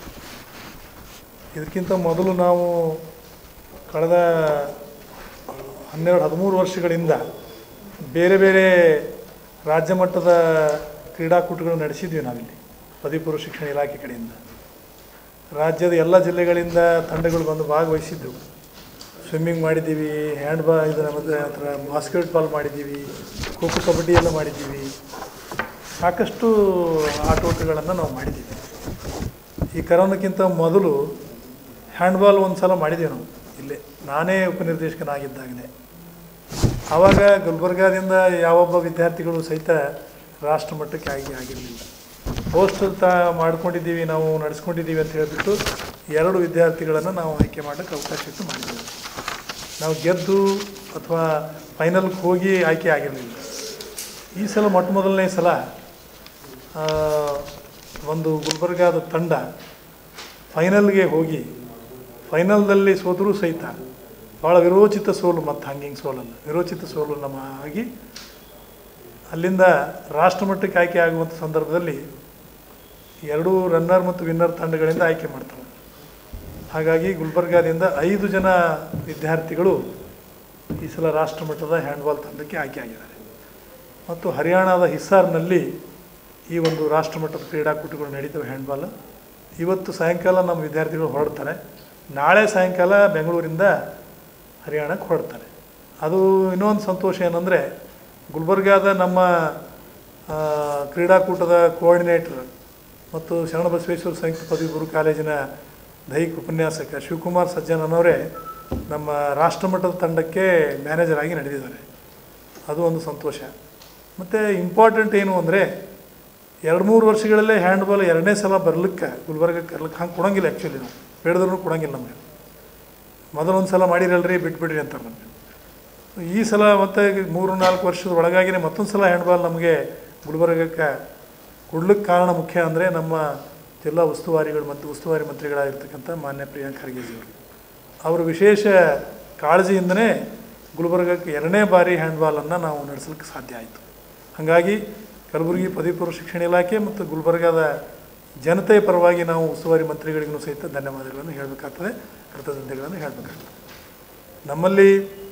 ಇದಕ್ಕಿಂತ ಮೊದಲು ನಾವು ಕಳೆದ ಹನ್ನೆರಡು ಹದಿಮೂರು ವರ್ಷಗಳಿಂದ ಬೇರೆ ಬೇರೆ ರಾಜ್ಯ ಮಟ್ಟದ ಕ್ರೀಡಾಕೂಟಗಳು ನಡೆಸಿದ್ವಿ ನಾವಿಲ್ಲಿ ಪದವಿ ಪೂರ್ವ ಶಿಕ್ಷಣ ಇಲಾಖೆ ಕಡೆಯಿಂದ ರಾಜ್ಯದ ಎಲ್ಲ ಜಿಲ್ಲೆಗಳಿಂದ ತಂಡಗಳು ಬಂದು ಭಾಗವಹಿಸಿದ್ದವು ಸ್ವಿಮ್ಮಿಂಗ್ ಮಾಡಿದ್ದೀವಿ ಹ್ಯಾಂಡ್ ಬಾ ಇದರ ಮತ್ತು ಹತ್ರ ಬಾಸ್ಕೆಟ್ ಬಾಲ್ ಮಾಡಿದ್ದೀವಿ ಖೋ ಖೋ ಕಬಡ್ಡಿ ಎಲ್ಲ ಮಾಡಿದ್ದೀವಿ ಸಾಕಷ್ಟು ಆಟೋಟಗಳನ್ನು ನಾವು ಮಾಡಿದ್ದೀವಿ ಈ ಕರೋನಕ್ಕಿಂತ ಮೊದಲು ಹ್ಯಾಂಡ್ಬಾಲ್ ಒಂದು ಸಲ ಮಾಡಿದ್ದೀವಿ ನಾವು ಇಲ್ಲೇ ನಾನೇ ಉಪನಿರ್ದೇಶಕನಾಗಿದ್ದಾಗಲೇ ಆವಾಗ ಗುಲ್ಬರ್ಗಾದಿಂದ ಯಾವೊಬ್ಬ ವಿದ್ಯಾರ್ಥಿಗಳು ಸಹಿತ ರಾಷ್ಟ್ರ ಮಟ್ಟಕ್ಕೆ ಆಗಿ ಆಗಿರಲಿಲ್ಲ ಪೋಸ್ಟ್ ತ ಮಾಡ್ಕೊಂಡಿದ್ದೀವಿ ನಾವು ನಡೆಸ್ಕೊಂಡಿದ್ದೀವಿ ಅಂತ ಹೇಳಿಬಿಟ್ಟು ಎರಡು ವಿದ್ಯಾರ್ಥಿಗಳನ್ನು ನಾವು ಆಯ್ಕೆ ಮಾಡೋಕ್ಕೆ ಅವಕಾಶ ಇಟ್ಟು ಮಾಡಿದ್ದೀವಿ ನಾವು ಗೆದ್ದು ಅಥವಾ ಫೈನಲ್ಗೆ ಹೋಗಿ ಆಯ್ಕೆ ಆಗಿರಲಿಲ್ಲ ಈ ಸಲ ಮೊಟ್ಟ ಮೊದಲನೇ ಸಲ ಆ, ಒಂದು ಗುಲ್ಬರ್ಗಾದ ತಂಡ ಫೈನಲ್ಗೆ ಹೋಗಿ ಫೈನಲ್ದಲ್ಲಿ ಸೋದರೂ ಸಹಿತ ಭಾಳ ವಿರೋಚಿತ ಸೋಲು ಮತ್ತು ಹಂಗಿಂಗ್ ಸೋಲಲ್ಲ ವಿರೋಚಿತ ಸೋಲು ನಮ್ಮ ಆಗಿ ಅಲ್ಲಿಂದ ರಾಷ್ಟ್ರಮಟ್ಟಕ್ಕೆ ಆಯ್ಕೆ ಆಗುವಂಥ ಸಂದರ್ಭದಲ್ಲಿ ಎರಡೂ ರನ್ನರ್ ಮತ್ತು ವಿನ್ನರ್ ತಂಡಗಳಿಂದ ಆಯ್ಕೆ ಮಾಡ್ತಾರೆ ಹಾಗಾಗಿ ಗುಲ್ಬರ್ಗಾದಿಂದ ಐದು ಜನ ವಿದ್ಯಾರ್ಥಿಗಳು ಈ ಸಲ ರಾಷ್ಟ್ರಮಟ್ಟದ ಹ್ಯಾಂಡ್ಬಾಲ್ ತಂಡಕ್ಕೆ ಆಯ್ಕೆ ಆಗಿದ್ದಾರೆ ಮತ್ತು ಹರಿಯಾಣದ ಹಿಸ್ಸಾರ್ನಲ್ಲಿ ಈ ಒಂದು ರಾಷ್ಟ್ರಮಟ್ಟದ ಕ್ರೀಡಾಕೂಟಗಳು ನಡೀತವೆ ಹ್ಯಾಂಡ್ಬಾಲ್ ಇವತ್ತು ಸಾಯಂಕಾಲ ನಮ್ಮ ವಿದ್ಯಾರ್ಥಿಗಳು ಹೊರಡ್ತಾರೆ ನಾಳೆ ಸಾಯಂಕಾಲ ಬೆಂಗಳೂರಿಂದ ಹರಿಯಾಣಕ್ಕೆ ಹೊರಡ್ತಾರೆ ಅದು ಇನ್ನೊಂದು ಸಂತೋಷ ಏನಂದರೆ ಗುಲ್ಬರ್ಗಾದ ನಮ್ಮ ಆ, ಕ್ರೀಡಾಕೂಟದ ಕೋಆರ್ಡಿನೇಟರ್ ಮತ್ತು ಶರಣಬಸವೇಶ್ವರ ಸಂಯುಕ್ತ ಪದವಿ ಪೂರ್ವ ಕಾಲೇಜಿನ ದೈಹಿಕ ಉಪನ್ಯಾಸಕ ಶಿವಕುಮಾರ್ ಸಜ್ಜನ್ ಅನ್ನೋರೇ ನಮ್ಮ ರಾಷ್ಟ್ರಮಟ್ಟದ ತಂಡಕ್ಕೆ ಮ್ಯಾನೇಜರ್ ಆಗಿ ನಡೆದಿದ್ದಾರೆ ಅದು ಒಂದು ಸಂತೋಷ ಮತ್ತು ಇಂಪಾರ್ಟೆಂಟ್ ಏನು ಅಂದರೆ ಎರಡು ಮೂರು ವರ್ಷಗಳಲ್ಲೇ ಹ್ಯಾಂಡ್ಬಾಲ್ ಎರಡನೇ ಸಲ ಬರ್ಲಿಕ್ಕೆ ಗುಲ್ಬರ್ಗಕ್ಕೆ ಕರ್ಲಿಕ್ಕೆ ಹಂಗೆ ಕೊಡೋಂಗಿಲ್ಲ ಆ್ಯಕ್ಚುಲಿ ನಾವು ಬೇಡದ್ರೂ ಕೊಡೋಂಗಿಲ್ಲ ನಮಗೆ ಮೊದಲೊಂದು ಸಲ ಮಾಡಿರಲ್ರಿ ಬಿಟ್ಬಿಡ್ರಿ ಅಂತಾರೆ ನಮಗೆ ಈ ಸಲ ಮತ್ತೆ ಮೂರು ನಾಲ್ಕು ವರ್ಷದ ಒಳಗಾಗಿನೇ ಮತ್ತೊಂದು ಸಲ ಹ್ಯಾಂಡ್ಬಾಲ್ ನಮಗೆ ಗುಲ್ಬರ್ಗಕ್ಕೆ ಕೊಡ್ಲಿಕ್ಕೆ ಕಾರಣ ಮುಖ್ಯ ಅಂದರೆ ನಮ್ಮ ಜಿಲ್ಲಾ ಉಸ್ತುವಾರಿಗಳು ಮತ್ತು ಉಸ್ತುವಾರಿ ಮಂತ್ರಿಗಳಾಗಿರ್ತಕ್ಕಂಥ ಮಾನ್ಯ ಪ್ರಿಯಾಂಕ್ ಖರ್ಗೆಜಿಯವರು ಅವರ ವಿಶೇಷ ಕಾಳಜಿಯಿಂದನೇ ಗುಲ್ಬರ್ಗಕ್ಕೆ ಎರಡನೇ ಬಾರಿ ಹ್ಯಾಂಡ್ಬಾಲನ್ನು ನಾವು ನಡೆಸಲಿಕ್ಕೆ ಸಾಧ್ಯ ಆಯಿತು ಹಾಗಾಗಿ ಕಲಬುರಗಿ ಪದವಿ ಪೂರ್ವ ಶಿಕ್ಷಣ ಇಲಾಖೆ ಮತ್ತು ಗುಲ್ಬರ್ಗಾದ ಜನತೆಯ ಪರವಾಗಿ ನಾವು ಉಸ್ತುವಾರಿ ಮಂತ್ರಿಗಳಿಗೂ ಸಹಿತ ಧನ್ಯವಾದಗಳನ್ನು ಹೇಳಬೇಕಾಗ್ತದೆ ಕೃತಜ್ಞತೆಗಳನ್ನು ಹೇಳಬೇಕಾಗ್ತದೆ ನಮ್ಮಲ್ಲಿ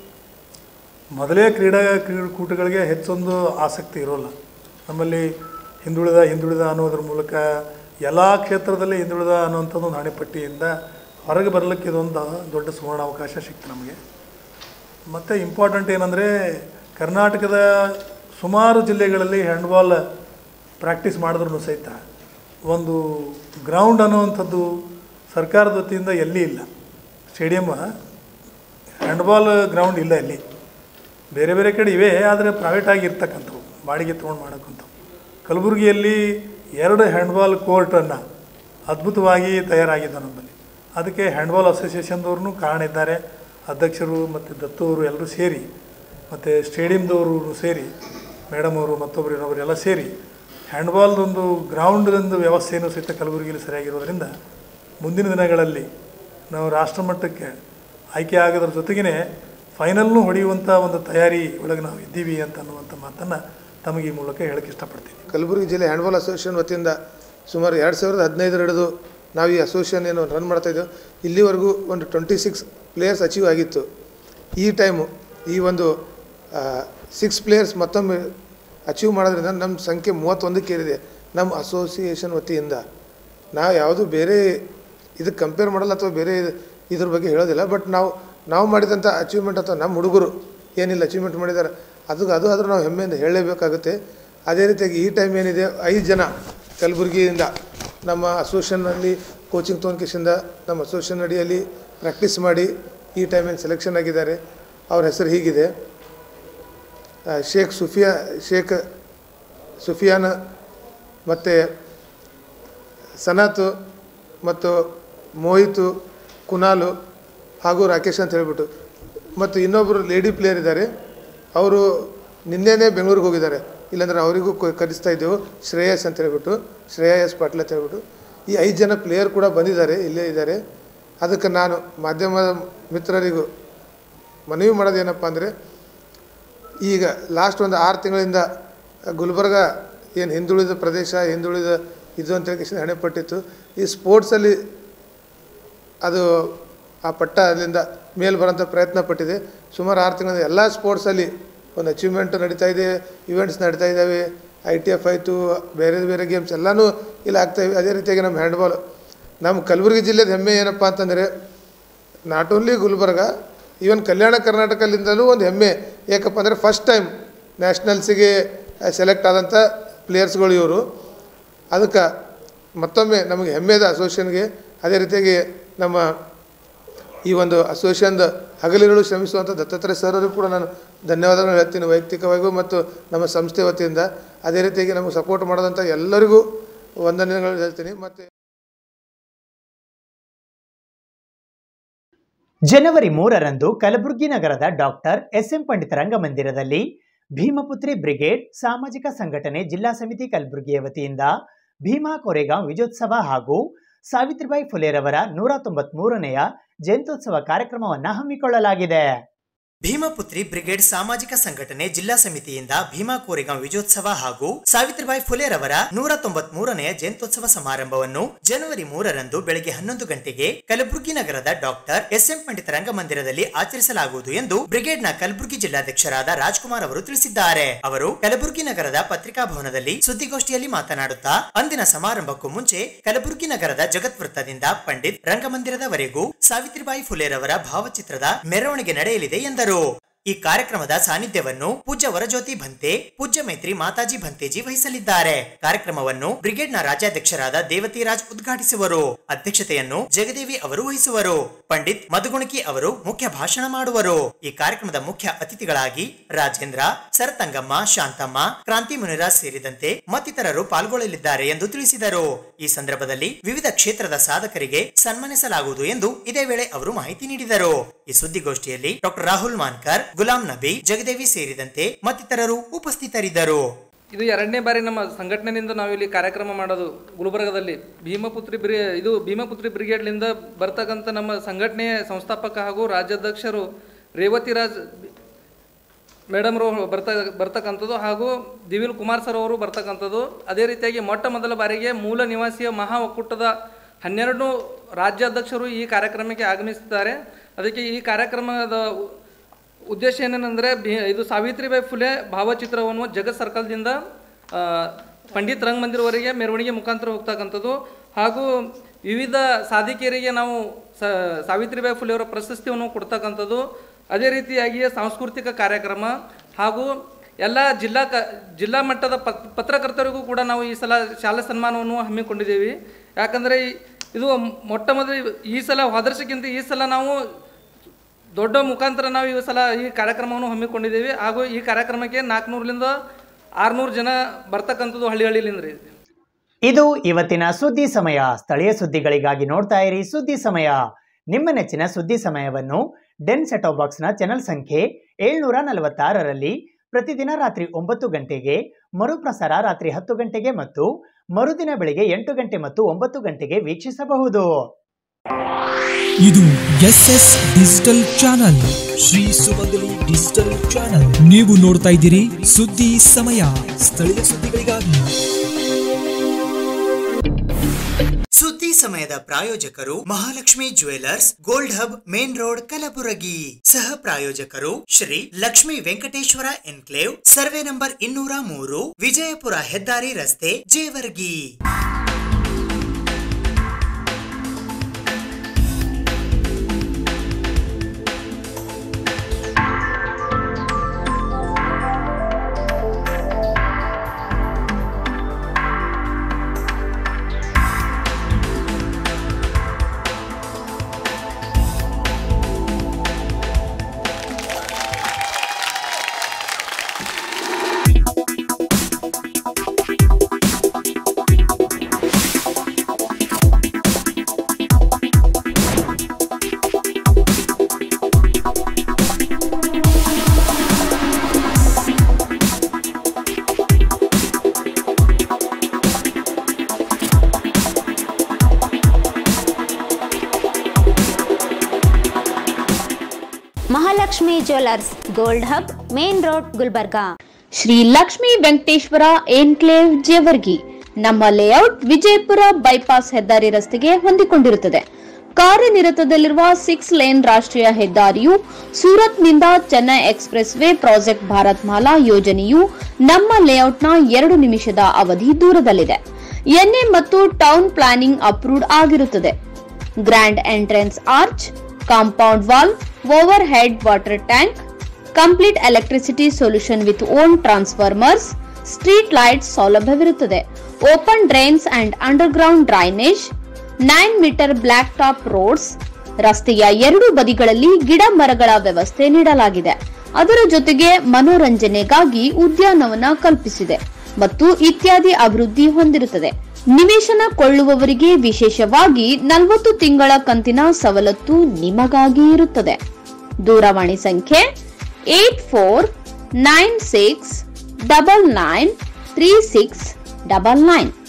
ಮೊದಲೇ ಕ್ರೀಡಾ ಕ್ರೀಡಾಕೂಟಗಳಿಗೆ ಹೆಚ್ಚೊಂದು ಆಸಕ್ತಿ ಇರೋಲ್ಲ ನಮ್ಮಲ್ಲಿ ಹಿಂದುಳಿದ ಹಿಂದುಳಿದ ಅನ್ನೋದ್ರ ಮೂಲಕ ಎಲ್ಲ ಕ್ಷೇತ್ರದಲ್ಲಿ ಹಿಂದುಳಿದ ಅನ್ನುವಂಥದ್ದು ಒಂದು ಹಣೆಪಟ್ಟಿಯಿಂದ ಹೊರಗೆ ಬರಲಿಕ್ಕೆ ಇದೊಂದು ದೊಡ್ಡ ಸುವರ್ಣ ಅವಕಾಶ ಸಿಕ್ತು ನಮಗೆ ಮತ್ತು ಇಂಪಾರ್ಟೆಂಟ್ ಏನಂದರೆ ಕರ್ನಾಟಕದ ಸುಮಾರು ಜಿಲ್ಲೆಗಳಲ್ಲಿ ಹ್ಯಾಂಡ್ಬಾಲ್ ಪ್ರಾಕ್ಟೀಸ್ ಮಾಡಿದ್ರು ಸಹಿತ ಒಂದು ಗ್ರೌಂಡ್ ಅನ್ನುವಂಥದ್ದು ಸರ್ಕಾರದ ವತಿಯಿಂದ ಎಲ್ಲಿ ಇಲ್ಲ ಸ್ಟೇಡಿಯಮ್ ಹ್ಯಾಂಡ್ಬಾಲ್ ಗ್ರೌಂಡ್ ಇಲ್ಲ ಇಲ್ಲಿ ಬೇರೆ ಬೇರೆ ಕಡೆ ಇವೆ ಆದರೆ ಪ್ರೈವೇಟಾಗಿ ಇರ್ತಕ್ಕಂಥವು ಬಾಡಿಗೆ ತೊಗೊಂಡು ಮಾಡೋಕ್ಕಂಥವು ಕಲಬುರಗಿಯಲ್ಲಿ ಎರಡು ಹ್ಯಾಂಡ್ಬಾಲ್ ಕೋರ್ಟನ್ನು ಅದ್ಭುತವಾಗಿ ತಯಾರಾಗಿದೆ ನಮ್ಮಲ್ಲಿ ಅದಕ್ಕೆ ಹ್ಯಾಂಡ್ಬಾಲ್ ಅಸೋಸಿಯೇಷನ್ದವ್ರೂ ಕಾರಣ ಇದ್ದಾರೆ ಅಧ್ಯಕ್ಷರು ಮತ್ತು ದತ್ತು ಅವರು ಎಲ್ಲರೂ ಸೇರಿ ಮತ್ತು ಸ್ಟೇಡಿಯಮ್ದವರು ಸೇರಿ ಮೇಡಮ್ ಅವರು ಮತ್ತೊಬ್ಬರು ಇನ್ನೊಬ್ಬರು ಎಲ್ಲ ಸೇರಿ ಹ್ಯಾಂಡ್ಬಾಲ್ದೊಂದು ಗ್ರೌಂಡ್ದೊಂದು ವ್ಯವಸ್ಥೆಯನ್ನು ಸಹಿತ ಕಲಬುರಗಿಯಲ್ಲಿ ಸರಿಯಾಗಿರೋದ್ರಿಂದ ಮುಂದಿನ ದಿನಗಳಲ್ಲಿ ನಾವು ರಾಷ್ಟ್ರಮಟ್ಟಕ್ಕೆ ಆಯ್ಕೆ ಆಗೋದ್ರ ಜೊತೆಗೇ ಫೈನಲ್ನು ಹೊಡೆಯುವಂಥ ಒಂದು ತಯಾರಿ ಒಳಗೆ ನಾವು ಇದ್ದೀವಿ ಅಂತ ಅನ್ನುವಂಥ ಮಾತನ್ನು ತಮಗೆ ಈ ಮೂಲಕ ಹೇಳಕ್ಕೆ ಇಷ್ಟಪಡ್ತೀನಿ ಕಲಬುರಗಿ ಜಿಲ್ಲೆ ಹ್ಯಾಂಡ್ಬಾಲ್ ಅಸೋಸಿಯೇಷನ್ ವತಿಯಿಂದ ಸುಮಾರು ಎರಡು ಸಾವಿರದ ಹದಿನೈದರ ಹಿಡಿದು ನಾವು ಈ ಅಸೋಸಿಯೇಷನ್ ಏನು ರನ್ ಮಾಡ್ತಾಯಿದ್ದೆವು ಇಲ್ಲಿವರೆಗೂ ಒಂದು ಟ್ವೆಂಟಿ ಸಿಕ್ಸ್ ಪ್ಲೇಯರ್ಸ್ ಅಚೀವ್ ಆಗಿತ್ತು ಈ ಟೈಮು ಈ ಒಂದು ಸಿಕ್ಸ್ ಪ್ಲೇಯರ್ಸ್ ಮತ್ತೊಮ್ಮೆ ಅಚೀವ್ ಮಾಡೋದ್ರಿಂದ ನಮ್ಮ ಸಂಖ್ಯೆ ಮೂವತ್ತೊಂದಕ್ಕೆ ಏರಿದೆ ನಮ್ಮ ಅಸೋಸಿಯೇಷನ್ ವತಿಯಿಂದ ನಾವು ಯಾವುದು ಬೇರೆ ಇದಕ್ಕೆ ಕಂಪೇರ್ ಮಾಡಲ್ಲ ಅಥವಾ ಬೇರೆ ಇದ್ರ ಬಗ್ಗೆ ಹೇಳೋದಿಲ್ಲ ಬಟ್ ನಾವು ನಾವು ಮಾಡಿದಂಥ ಅಚೀವ್ಮೆಂಟ್ ಅಥವಾ ನಮ್ಮ ಹುಡುಗರು ಏನಿಲ್ಲ ಅಚೀವ್ಮೆಂಟ್ ಮಾಡಿದ್ದಾರೆ ಅದು ಅದು ಆದರೂ ನಾವು ಹೆಮ್ಮೆಯಿಂದ ಹೇಳಲೇಬೇಕಾಗುತ್ತೆ ಅದೇ ರೀತಿಯಾಗಿ ಈ ಟೈಮ್ ಏನಿದೆ ಐದು ಜನ ಕಲಬುರಗಿಯಿಂದ ನಮ್ಮ ಅಸೋಸಿಯೇಷನ್ನಲ್ಲಿ ಕೋಚಿಂಗ್ ತೊಗೊಂಡ್ಕಿಸಿಂದ ನಮ್ಮ ಅಸೋಸಿಯೇಷನ್ ಅಡಿಯಲ್ಲಿ ಪ್ರಾಕ್ಟೀಸ್ ಮಾಡಿ ಈ ಟೈಮೇನು ಸೆಲೆಕ್ಷನ್ ಆಗಿದ್ದಾರೆ ಅವ್ರ ಹೆಸರು ಹೀಗಿದೆ ಆ, ಶೇಖ್ ಸುಫಿಯಾ ಶೇಖ್ ಸುಫಿಯಾನ್ ಮತ್ತು ಸನತ್ ಮತ್ತು ಮೋಹಿತು ಕುನಾಲು ಹಾಗೂ ರಾಕೇಶ್ ಅಂತ ಹೇಳ್ಬಿಟ್ಟು ಮತ್ತು ಇನ್ನೊಬ್ಬರು ಲೇಡಿ ಪ್ಲೇಯರ್ ಇದ್ದಾರೆ ಅವರು ನಿನ್ನೆನೇ ಬೆಂಗಳೂರಿಗೆ ಹೋಗಿದ್ದಾರೆ ಇಲ್ಲಾಂದ್ರೆ ಅವರಿಗೂ ಕ- ಕರೆಸ್ತಾ ಇದ್ದೆವು ಶ್ರೇಯಸ್ ಅಂತ ಹೇಳ್ಬಿಟ್ಟು ಶ್ರೇಯಾ ಎಸ್ ಪಾಟೀಲ್ ಅಂತ ಹೇಳ್ಬಿಟ್ಟು ಈ ಐದು ಜನ ಪ್ಲೇಯರ್ ಕೂಡ ಬಂದಿದ್ದಾರೆ ಇಲ್ಲೇ ಇದ್ದಾರೆ ಅದಕ್ಕೆ ನಾನು ಮಾಧ್ಯಮದ ಮಿತ್ರರಿಗೂ ಮನವಿ ಮಾಡೋದೇನಪ್ಪ ಅಂದರೆ ಈಗ ಲಾಸ್ಟ್ ಒಂದು ಆರು ತಿಂಗಳಿಂದ ಗುಲ್ಬರ್ಗ ಏನು ಹಿಂದುಳಿದ ಪ್ರದೇಶ ಹಿಂದುಳಿದ ಇದು ಅಂತ ಹೇಳಿ ಹಣೆಪಟ್ಟಿತ್ತು ಈ ಸ್ಪೋರ್ಟ್ಸಲ್ಲಿ ಅದು ಆ ಪಟ್ಟ ಅಲ್ಲಿಂದ ಮೇಲೆ ಬರೋಂಥ ಪ್ರಯತ್ನ ಪಟ್ಟಿದೆ ಸುಮಾರು ಆರು ತಿಂಗಳಿಂದ ಎಲ್ಲ ಸ್ಪೋರ್ಟ್ಸಲ್ಲಿ ಒಂದು ಅಚೀವ್ಮೆಂಟ್ ನಡೀತಾ ಇದೆ ಇವೆಂಟ್ಸ್ ನಡೀತಾ ಇದ್ದಾವೆ ಐ ಟಿ ಎಫ್ ಆಯಿತು ಬೇರೆ ಬೇರೆ ಗೇಮ್ಸ್ ಎಲ್ಲನೂ ಇಲ್ಲಿ ಆಗ್ತಾಯಿವೆ ಅದೇ ರೀತಿಯಾಗಿ ನಮ್ಮ ಹ್ಯಾಂಡ್ಬಾಲ್ ನಮ್ಮ ಕಲಬುರಗಿ ಜಿಲ್ಲೆದ ಹೆಮ್ಮೆ ಏನಪ್ಪ ಅಂತಂದರೆ not only Gulbarga even Kalyana ಕರ್ನಾಟಕದಿಂದಲೂ ಒಂದು ಹೆಮ್ಮೆ ಯಾಕಪ್ಪ ಅಂದರೆ ಫಸ್ಟ್ ಟೈಮ್ ನ್ಯಾಷನಲ್ಸಿಗೆ ಸೆಲೆಕ್ಟ್ ಆದಂಥ ಪ್ಲೇಯರ್ಸ್ಗಳು ಇವರು ಅದಕ್ಕೆ ಮತ್ತೊಮ್ಮೆ ನಮಗೆ ಹೆಮ್ಮೆದ ಅಸೋಸಿಯೇಷನ್ಗೆ ಅದೇ ರೀತಿಯಾಗಿ ನಮ್ಮ ಈ ಒಂದು ಅಸೋಸಿಯೇಷನ್ದ ಹಗಲಿರುಳು ಶ್ರಮಿಸುವಂಥ ದತ್ತಾತ್ರೇಯ ಸರ್ರು ಕೂಡ ನಾನು ಧನ್ಯವಾದಗಳು ಹೇಳ್ತೀನಿ ವೈಯಕ್ತಿಕವಾಗಿಯೂ ಮತ್ತು ನಮ್ಮ ಸಂಸ್ಥೆ ವತಿಯಿಂದ ಅದೇ ರೀತಿಯಾಗಿ ನಮಗೆ ಸಪೋರ್ಟ್ ಮಾಡೋದಂಥ ಎಲ್ಲರಿಗೂ ವಂದನೆಗಳು ಹೇಳ್ತೀನಿ ಮತ್ತು ಜನವರಿ ಮೂರರಂದು ಕಲಬುರಗಿ ನಗರದ ಡಾಕ್ಟರ್ ಎಸ್ ಎಂ ಪಂಡಿತ ರಂಗಮಂದಿರದಲ್ಲಿ ಭೀಮಪುತ್ರಿ ಬ್ರಿಗೇಡ್ ಸಾಮಾಜಿಕ ಸಂಘಟನೆ ಜಿಲ್ಲಾ ಸಮಿತಿ ಕಲಬುರಗಿಯ ವತಿಯಿಂದ ಭೀಮಾ ಕೊರೆಗಾಂವ್ ವಿಜಯೋತ್ಸವ ಹಾಗೂ ಸಾವಿತ್ರಿಬಾಯಿ ಫುಲೆರವರ ನೂರ ತೊಂಬತ್ಮೂರನೆಯ ಜಯಂತ್ಯೋತ್ಸವ ಕಾರ್ಯಕ್ರಮವನ್ನು ಹಮ್ಮಿಕೊಳ್ಳಲಾಗಿದೆ ಭೀಮಪುತ್ರಿ ಬ್ರಿಗೇಡ್ ಸಾಮಾಜಿಕ ಸಂಘಟನೆ ಜಿಲ್ಲಾ ಸಮಿತಿಯಿಂದ ಭೀಮಾ ಕೋರೆಗಾಂವ್ ವಿಜಯೋತ್ಸವ ಹಾಗೂ ಸಾವಿತ್ರಿಬಾಯಿ ಫುಲೆರವರ ನೂರ ತೊಂಬತ್ ಮೂರನೆಯ ಜಯಂತ್ಯೋತ್ಸವ ಸಮಾರಂಭವನ್ನು ಜನವರಿ ಮೂರರಂದು ಬೆಳಗ್ಗೆ ಹನ್ನೊಂದು ಗಂಟೆಗೆ ಕಲಬುರಗಿ ನಗರದ ಡಾಕ್ಟರ್ ಎಸ್ ಎಂ ಪಂಡಿತ ರಂಗಮಂದಿರದಲ್ಲಿ ಆಚರಿಸಲಾಗುವುದು ಎಂದು ಬ್ರಿಗೇಡ್ನ ಕಲಬುರಗಿ ಜಿಲ್ಲಾಧ್ಯಕ್ಷರಾದ ರಾಜ್ಕುಮಾರ್ ಅವರು ತಿಳಿಸಿದ್ದಾರೆ ಅವರು ಕಲಬುರಗಿ ನಗರದ ಪತ್ರಿಕಾ ಭವನದಲ್ಲಿ ಸುದ್ದಿಗೋಷ್ಠಿಯಲ್ಲಿ ಮಾತನಾಡುತ್ತಾ ಅಂದಿನ ಸಮಾರಂಭಕ್ಕೂ ಮುಂಚೆ ಕಲಬುರಗಿ ನಗರದ ಜಗತ್ ವೃತ್ತದಿಂದ ಪಂಡಿತ್ ರಂಗಮಂದಿರದವರೆಗೂ ಸಾವಿತ್ರಿಬಾಯಿ ಫುಲೆರವರ ಭಾವಚಿತ್ರದ ಮೆರವಣಿಗೆ ನಡೆಯಲಿದೆ ಎಂದರು ಈ ಕಾರ್ಯಕ್ರಮದ ಸಾನ್ನಿಧ್ಯವನ್ನು ಪೂಜ್ಯ ವರಜ್ಯೋತಿ ಭಂತೆ ಪೂಜ್ಯ ಮೈತ್ರಿ ಮಾತಾಜಿ ಭಂತೇಜಿ ವಹಿಸಲಿದ್ದಾರೆ ಕಾರ್ಯಕ್ರಮವನ್ನು ಬ್ರಿಗೇಡ್ನ ರಾಜ್ಯಾಧ್ಯಕ್ಷರಾದ ದೇವತಿರಾಜ್ ಉದ್ಘಾಟಿಸುವರು ಅಧ್ಯಕ್ಷತೆಯನ್ನು ಜಗದೇವಿ ಅವರು ವಹಿಸುವರು ಪಂಡಿತ್ ಮಧುಗುಣಕಿ ಅವರು ಮುಖ್ಯ ಭಾಷಣ ಮಾಡುವರು ಈ ಕಾರ್ಯಕ್ರಮದ ಮುಖ್ಯ ಅತಿಥಿಗಳಾಗಿ ರಾಜೇಂದ್ರ ಸರತಂಗಮ್ಮ ಶಾಂತಮ್ಮ ಕ್ರಾಂತಿ ಮುನಿರಾಜ್ ಸೇರಿದಂತೆ ಮತ್ತಿತರರು ಪಾಲ್ಗೊಳ್ಳಲಿದ್ದಾರೆ ಎಂದು ತಿಳಿಸಿದರು ಈ ಸಂದರ್ಭದಲ್ಲಿ ವಿವಿಧ ಕ್ಷೇತ್ರದ ಸಾಧಕರಿಗೆ ಸನ್ಮಾನಿಸಲಾಗುವುದು ಎಂದು ಇದೇ ವೇಳೆ ಅವರು ಮಾಹಿತಿ ನೀಡಿದರು ಈ ಸುದ್ದಿಗೋಷ್ಠಿಯಲ್ಲಿ ಡಾಕ್ಟರ್ ರಾಹುಲ್ ಮಾನ್ಕರ್ ಗುಲಾಂ ನಬಿ ಜಗದೇವಿ ಸೇರಿದಂತೆ ಮತ್ತಿತರರು ಉಪಸ್ಥಿತರಿದ್ದರು ಇದು ಎರಡನೇ ಬಾರಿ ನಮ್ಮ ಸಂಘಟನೆಯಿಂದ ನಾವು ಇಲ್ಲಿ ಕಾರ್ಯಕ್ರಮ ಮಾಡೋದು ಗುಲ್ಬರ್ಗದಲ್ಲಿ ಭೀಮಪುತ್ರಿ ಬ್ರಿ ಇದು ಭೀಮಪುತ್ರಿ ಬ್ರಿಗೇಡ್ಲಿಂದ ಬರ್ತಕ್ಕಂಥ ನಮ್ಮ ಸಂಘಟನೆಯ ಸಂಸ್ಥಾಪಕ ಹಾಗೂ ರಾಜ್ಯಾಧ್ಯಕ್ಷರು ರೇವತಿರಾಜ್ ಮೇಡಮ್ ಅವರು ಬರ್ತ ಬರ್ತಕ್ಕಂಥದ್ದು ಹಾಗೂ ದಿವಿಲ್ ಕುಮಾರ್ ಸರ್ ಅವರು ಬರ್ತಕ್ಕಂಥದ್ದು ಅದೇ ರೀತಿಯಾಗಿ ಮೊಟ್ಟ ಮೊದಲ ಬಾರಿಗೆ ಮೂಲ ನಿವಾಸಿಯ ಮಹಾ ಒಕ್ಕೂಟದ ಹನ್ನೆರಡು ರಾಜ್ಯಾಧ್ಯಕ್ಷರು ಈ ಕಾರ್ಯಕ್ರಮಕ್ಕೆ ಆಗಮಿಸಿದ್ದಾರೆ ಅದಕ್ಕೆ ಈ ಕಾರ್ಯಕ್ರಮದ ಉದ್ದೇಶ ಏನೇನೆಂದರೆ ಬಿ ಇದು ಸಾವಿತ್ರಿಬಾಯಿ ಫುಲೆ ಭಾವಚಿತ್ರವನ್ನು ಜಗತ್ ಸರ್ಕಲ್ದಿಂದ ಆ, ಪಂಡಿತ್ ರಂಗಮಂದಿರವರೆಗೆ ಮೆರವಣಿಗೆ ಮುಖಾಂತರ ಹೋಗ್ತಕ್ಕಂಥದ್ದು ಹಾಗೂ ವಿವಿಧ ಸಾಧಿಕೆಯರಿಗೆ ನಾವು ಸ ಸಾವಿತ್ರಿಬಾಯಿ ಫುಲೆ ಅವರ ಪ್ರಶಸ್ತಿಯನ್ನು ಕೊಡ್ತಕ್ಕಂಥದ್ದು ಅದೇ ರೀತಿಯಾಗಿ ಸಾಂಸ್ಕೃತಿಕ ಕಾರ್ಯಕ್ರಮ ಹಾಗೂ ಎಲ್ಲ ಜಿಲ್ಲಾ ಕ ಜಿಲ್ಲಾ ಮಟ್ಟದ ಪತ್ ಪತ್ರಕರ್ತರಿಗೂ ಕೂಡ ನಾವು ಈ ಸಲ ಶಾಲಾ ಸನ್ಮಾನವನ್ನು ಹಮ್ಮಿಕೊಂಡಿದ್ದೇವೆ ಯಾಕಂದರೆ ಈ- ಇದು ಮೊಟ್ಟ ಮೊದಲು ಈ ಸಲ ಹೋದರ್ಷಕ್ಕಿಂತ ಈ ಸಲ ನಾವು ದೊಡ್ಡ ಮುಖಾಂತರ ನಾವು ಈ ಸಲ ಈ ಕಾರ್ಯಕ್ರಮವನ್ನು ಹಮ್ಮಿಕೊಂಡಿದ್ದೇವೆ ಹಾಗೂ ಈ ಕಾರ್ಯಕ್ರಮಕ್ಕೆ ನಾಲ್ಕುನೂರರಿಂದ ಆರುನೂರು ಜನ ಬರ್ತಕ್ಕಂಥದ್ದು ಹಳ್ಳಿ ಹಳ್ಳಿಲಿಂದ ರೀ ಇದು ಇವತ್ತಿನ ಸುದ್ದಿ ಸಮಯ ಸ್ಥಳೀಯ ಸುದ್ದಿಗಳಿಗಾಗಿ ನೋಡ್ತಾ ಇರಿ ಸುದ್ದಿ ಸಮಯ ನಿಮ್ಮ ನೆಚ್ಚಿನ ಸುದ್ದಿ ಸಮಯವನ್ನು ಡೆನ್ ಸೆಟೋ ಬಾಕ್ಸ್ನ ಚಾನೆಲ್ ಸಂಖ್ಯೆ ಏಳ್ನೂರ ನಲವತ್ತಾರರಲ್ಲಿ ಪ್ರತಿದಿನ ರಾತ್ರಿ ಒಂಬತ್ತು ಗಂಟೆಗೆ ಮರುಪ್ರಸಾರ ರಾತ್ರಿ ಹತ್ತು ಗಂಟೆಗೆ ಮತ್ತು ಮರುದಿನ ಬೆಳಿಗ್ಗೆ ಎಂಟು ಗಂಟೆ ಮತ್ತು ಒಂಬತ್ತು ಗಂಟೆಗೆ ವೀಕ್ಷಿಸಬಹುದು ಇದು S S digital channel Shri Sumangali digital channel ನೀವು ನೋಡ್ತಾ ಇದ್ದೀರಿ ಸುದ್ದಿ ಸಮಯ ಸ್ಥಳೀಯ ಸುದ್ದಿಗಳಿಗಾಗಿ ಸುದ್ದಿ ಸಮಯದ ಪ್ರಾಯೋಜಕರು Mahalakshmi jewellers gold hub main road Kalaburagi ಸಹ ಪ್ರಾಯೋಜಕರು Shri Lakshmi Venkateshwara enclave survey number ಇನ್ನೂರ ಮೂರು ವಿಜಯಪುರ ಹೆದ್ದಾರಿ ರಸ್ತೆ Jevargi Mahalakshmi jewellers gold hub main road Gulbarga Shri Lakshmi Venkateshwara enclave Jevargi ನಮ್ಮ ಲೇಔಟ್ ವಿಜಯಪುರ ಬೈಪಾಸ್ ಹೆದ್ದಾರಿ ರಸ್ತೆಗೆ ಹೊಂದಿಕೊಂಡಿರುತ್ತದೆ ಕಾರ್ಯನಿರತದಲ್ಲಿರುವ ಸಿಕ್ಸ್ ಲೇನ್ ರಾಷ್ಟ್ರೀಯ ಹೆದ್ದಾರಿಯು ಸೂರತ್ನಿಂದ Chennai express way project Bharat Mala ಯೋಜನೆಯು ನಮ್ಮ ಲೇಔಟ್ನ ಎರಡು ನಿಮಿಷದ ಅವಧಿ ದೂರದಲ್ಲಿದೆ ಎನ್ಎ ಮತ್ತು ಟೌನ್ ಪ್ಲಾನಿಂಗ್ ಅಪ್ರೂವ್ಡ್ ಆಗಿರುತ್ತದೆ grand entrance arch compound wall overhead water tank complete electricity solution with own transformers street lights ಸೌಲಭ್ಯವಿರುತ್ತದೆ open drains and underground drainage nine metre black top roads ರಸ್ತೆಯ ಎರಡು ಬದಿಗಳಲ್ಲಿ ಗಿಡ ಮರಗಳ ವ್ಯವಸ್ಥೆ ನೀಡಲಾಗಿದೆ ಅದರ ಜೊತೆಗೆ ಮನೋರಂಜನೆಗಾಗಿ ಉದ್ಯಾನವನ ಕಲ್ಪಿಸಿದೆ ಮತ್ತು ಇತ್ಯಾದಿ ಅಭಿವೃದ್ಧಿ ಹೊಂದಿರುತ್ತದೆ ನಿವೇಶನ ಕೊಳ್ಳುವವರಿಗೆ ವಿಶೇಷವಾಗಿ ನಲವತ್ತು ತಿಂಗಳ ಕಂತಿನ ಸವಲತ್ತು ನಿಮಗಾಗಿ ಇರುತ್ತದೆ ದೂರವಾಣಿ ಸಂಖ್ಯೆ eight four nine six double nine three six double nine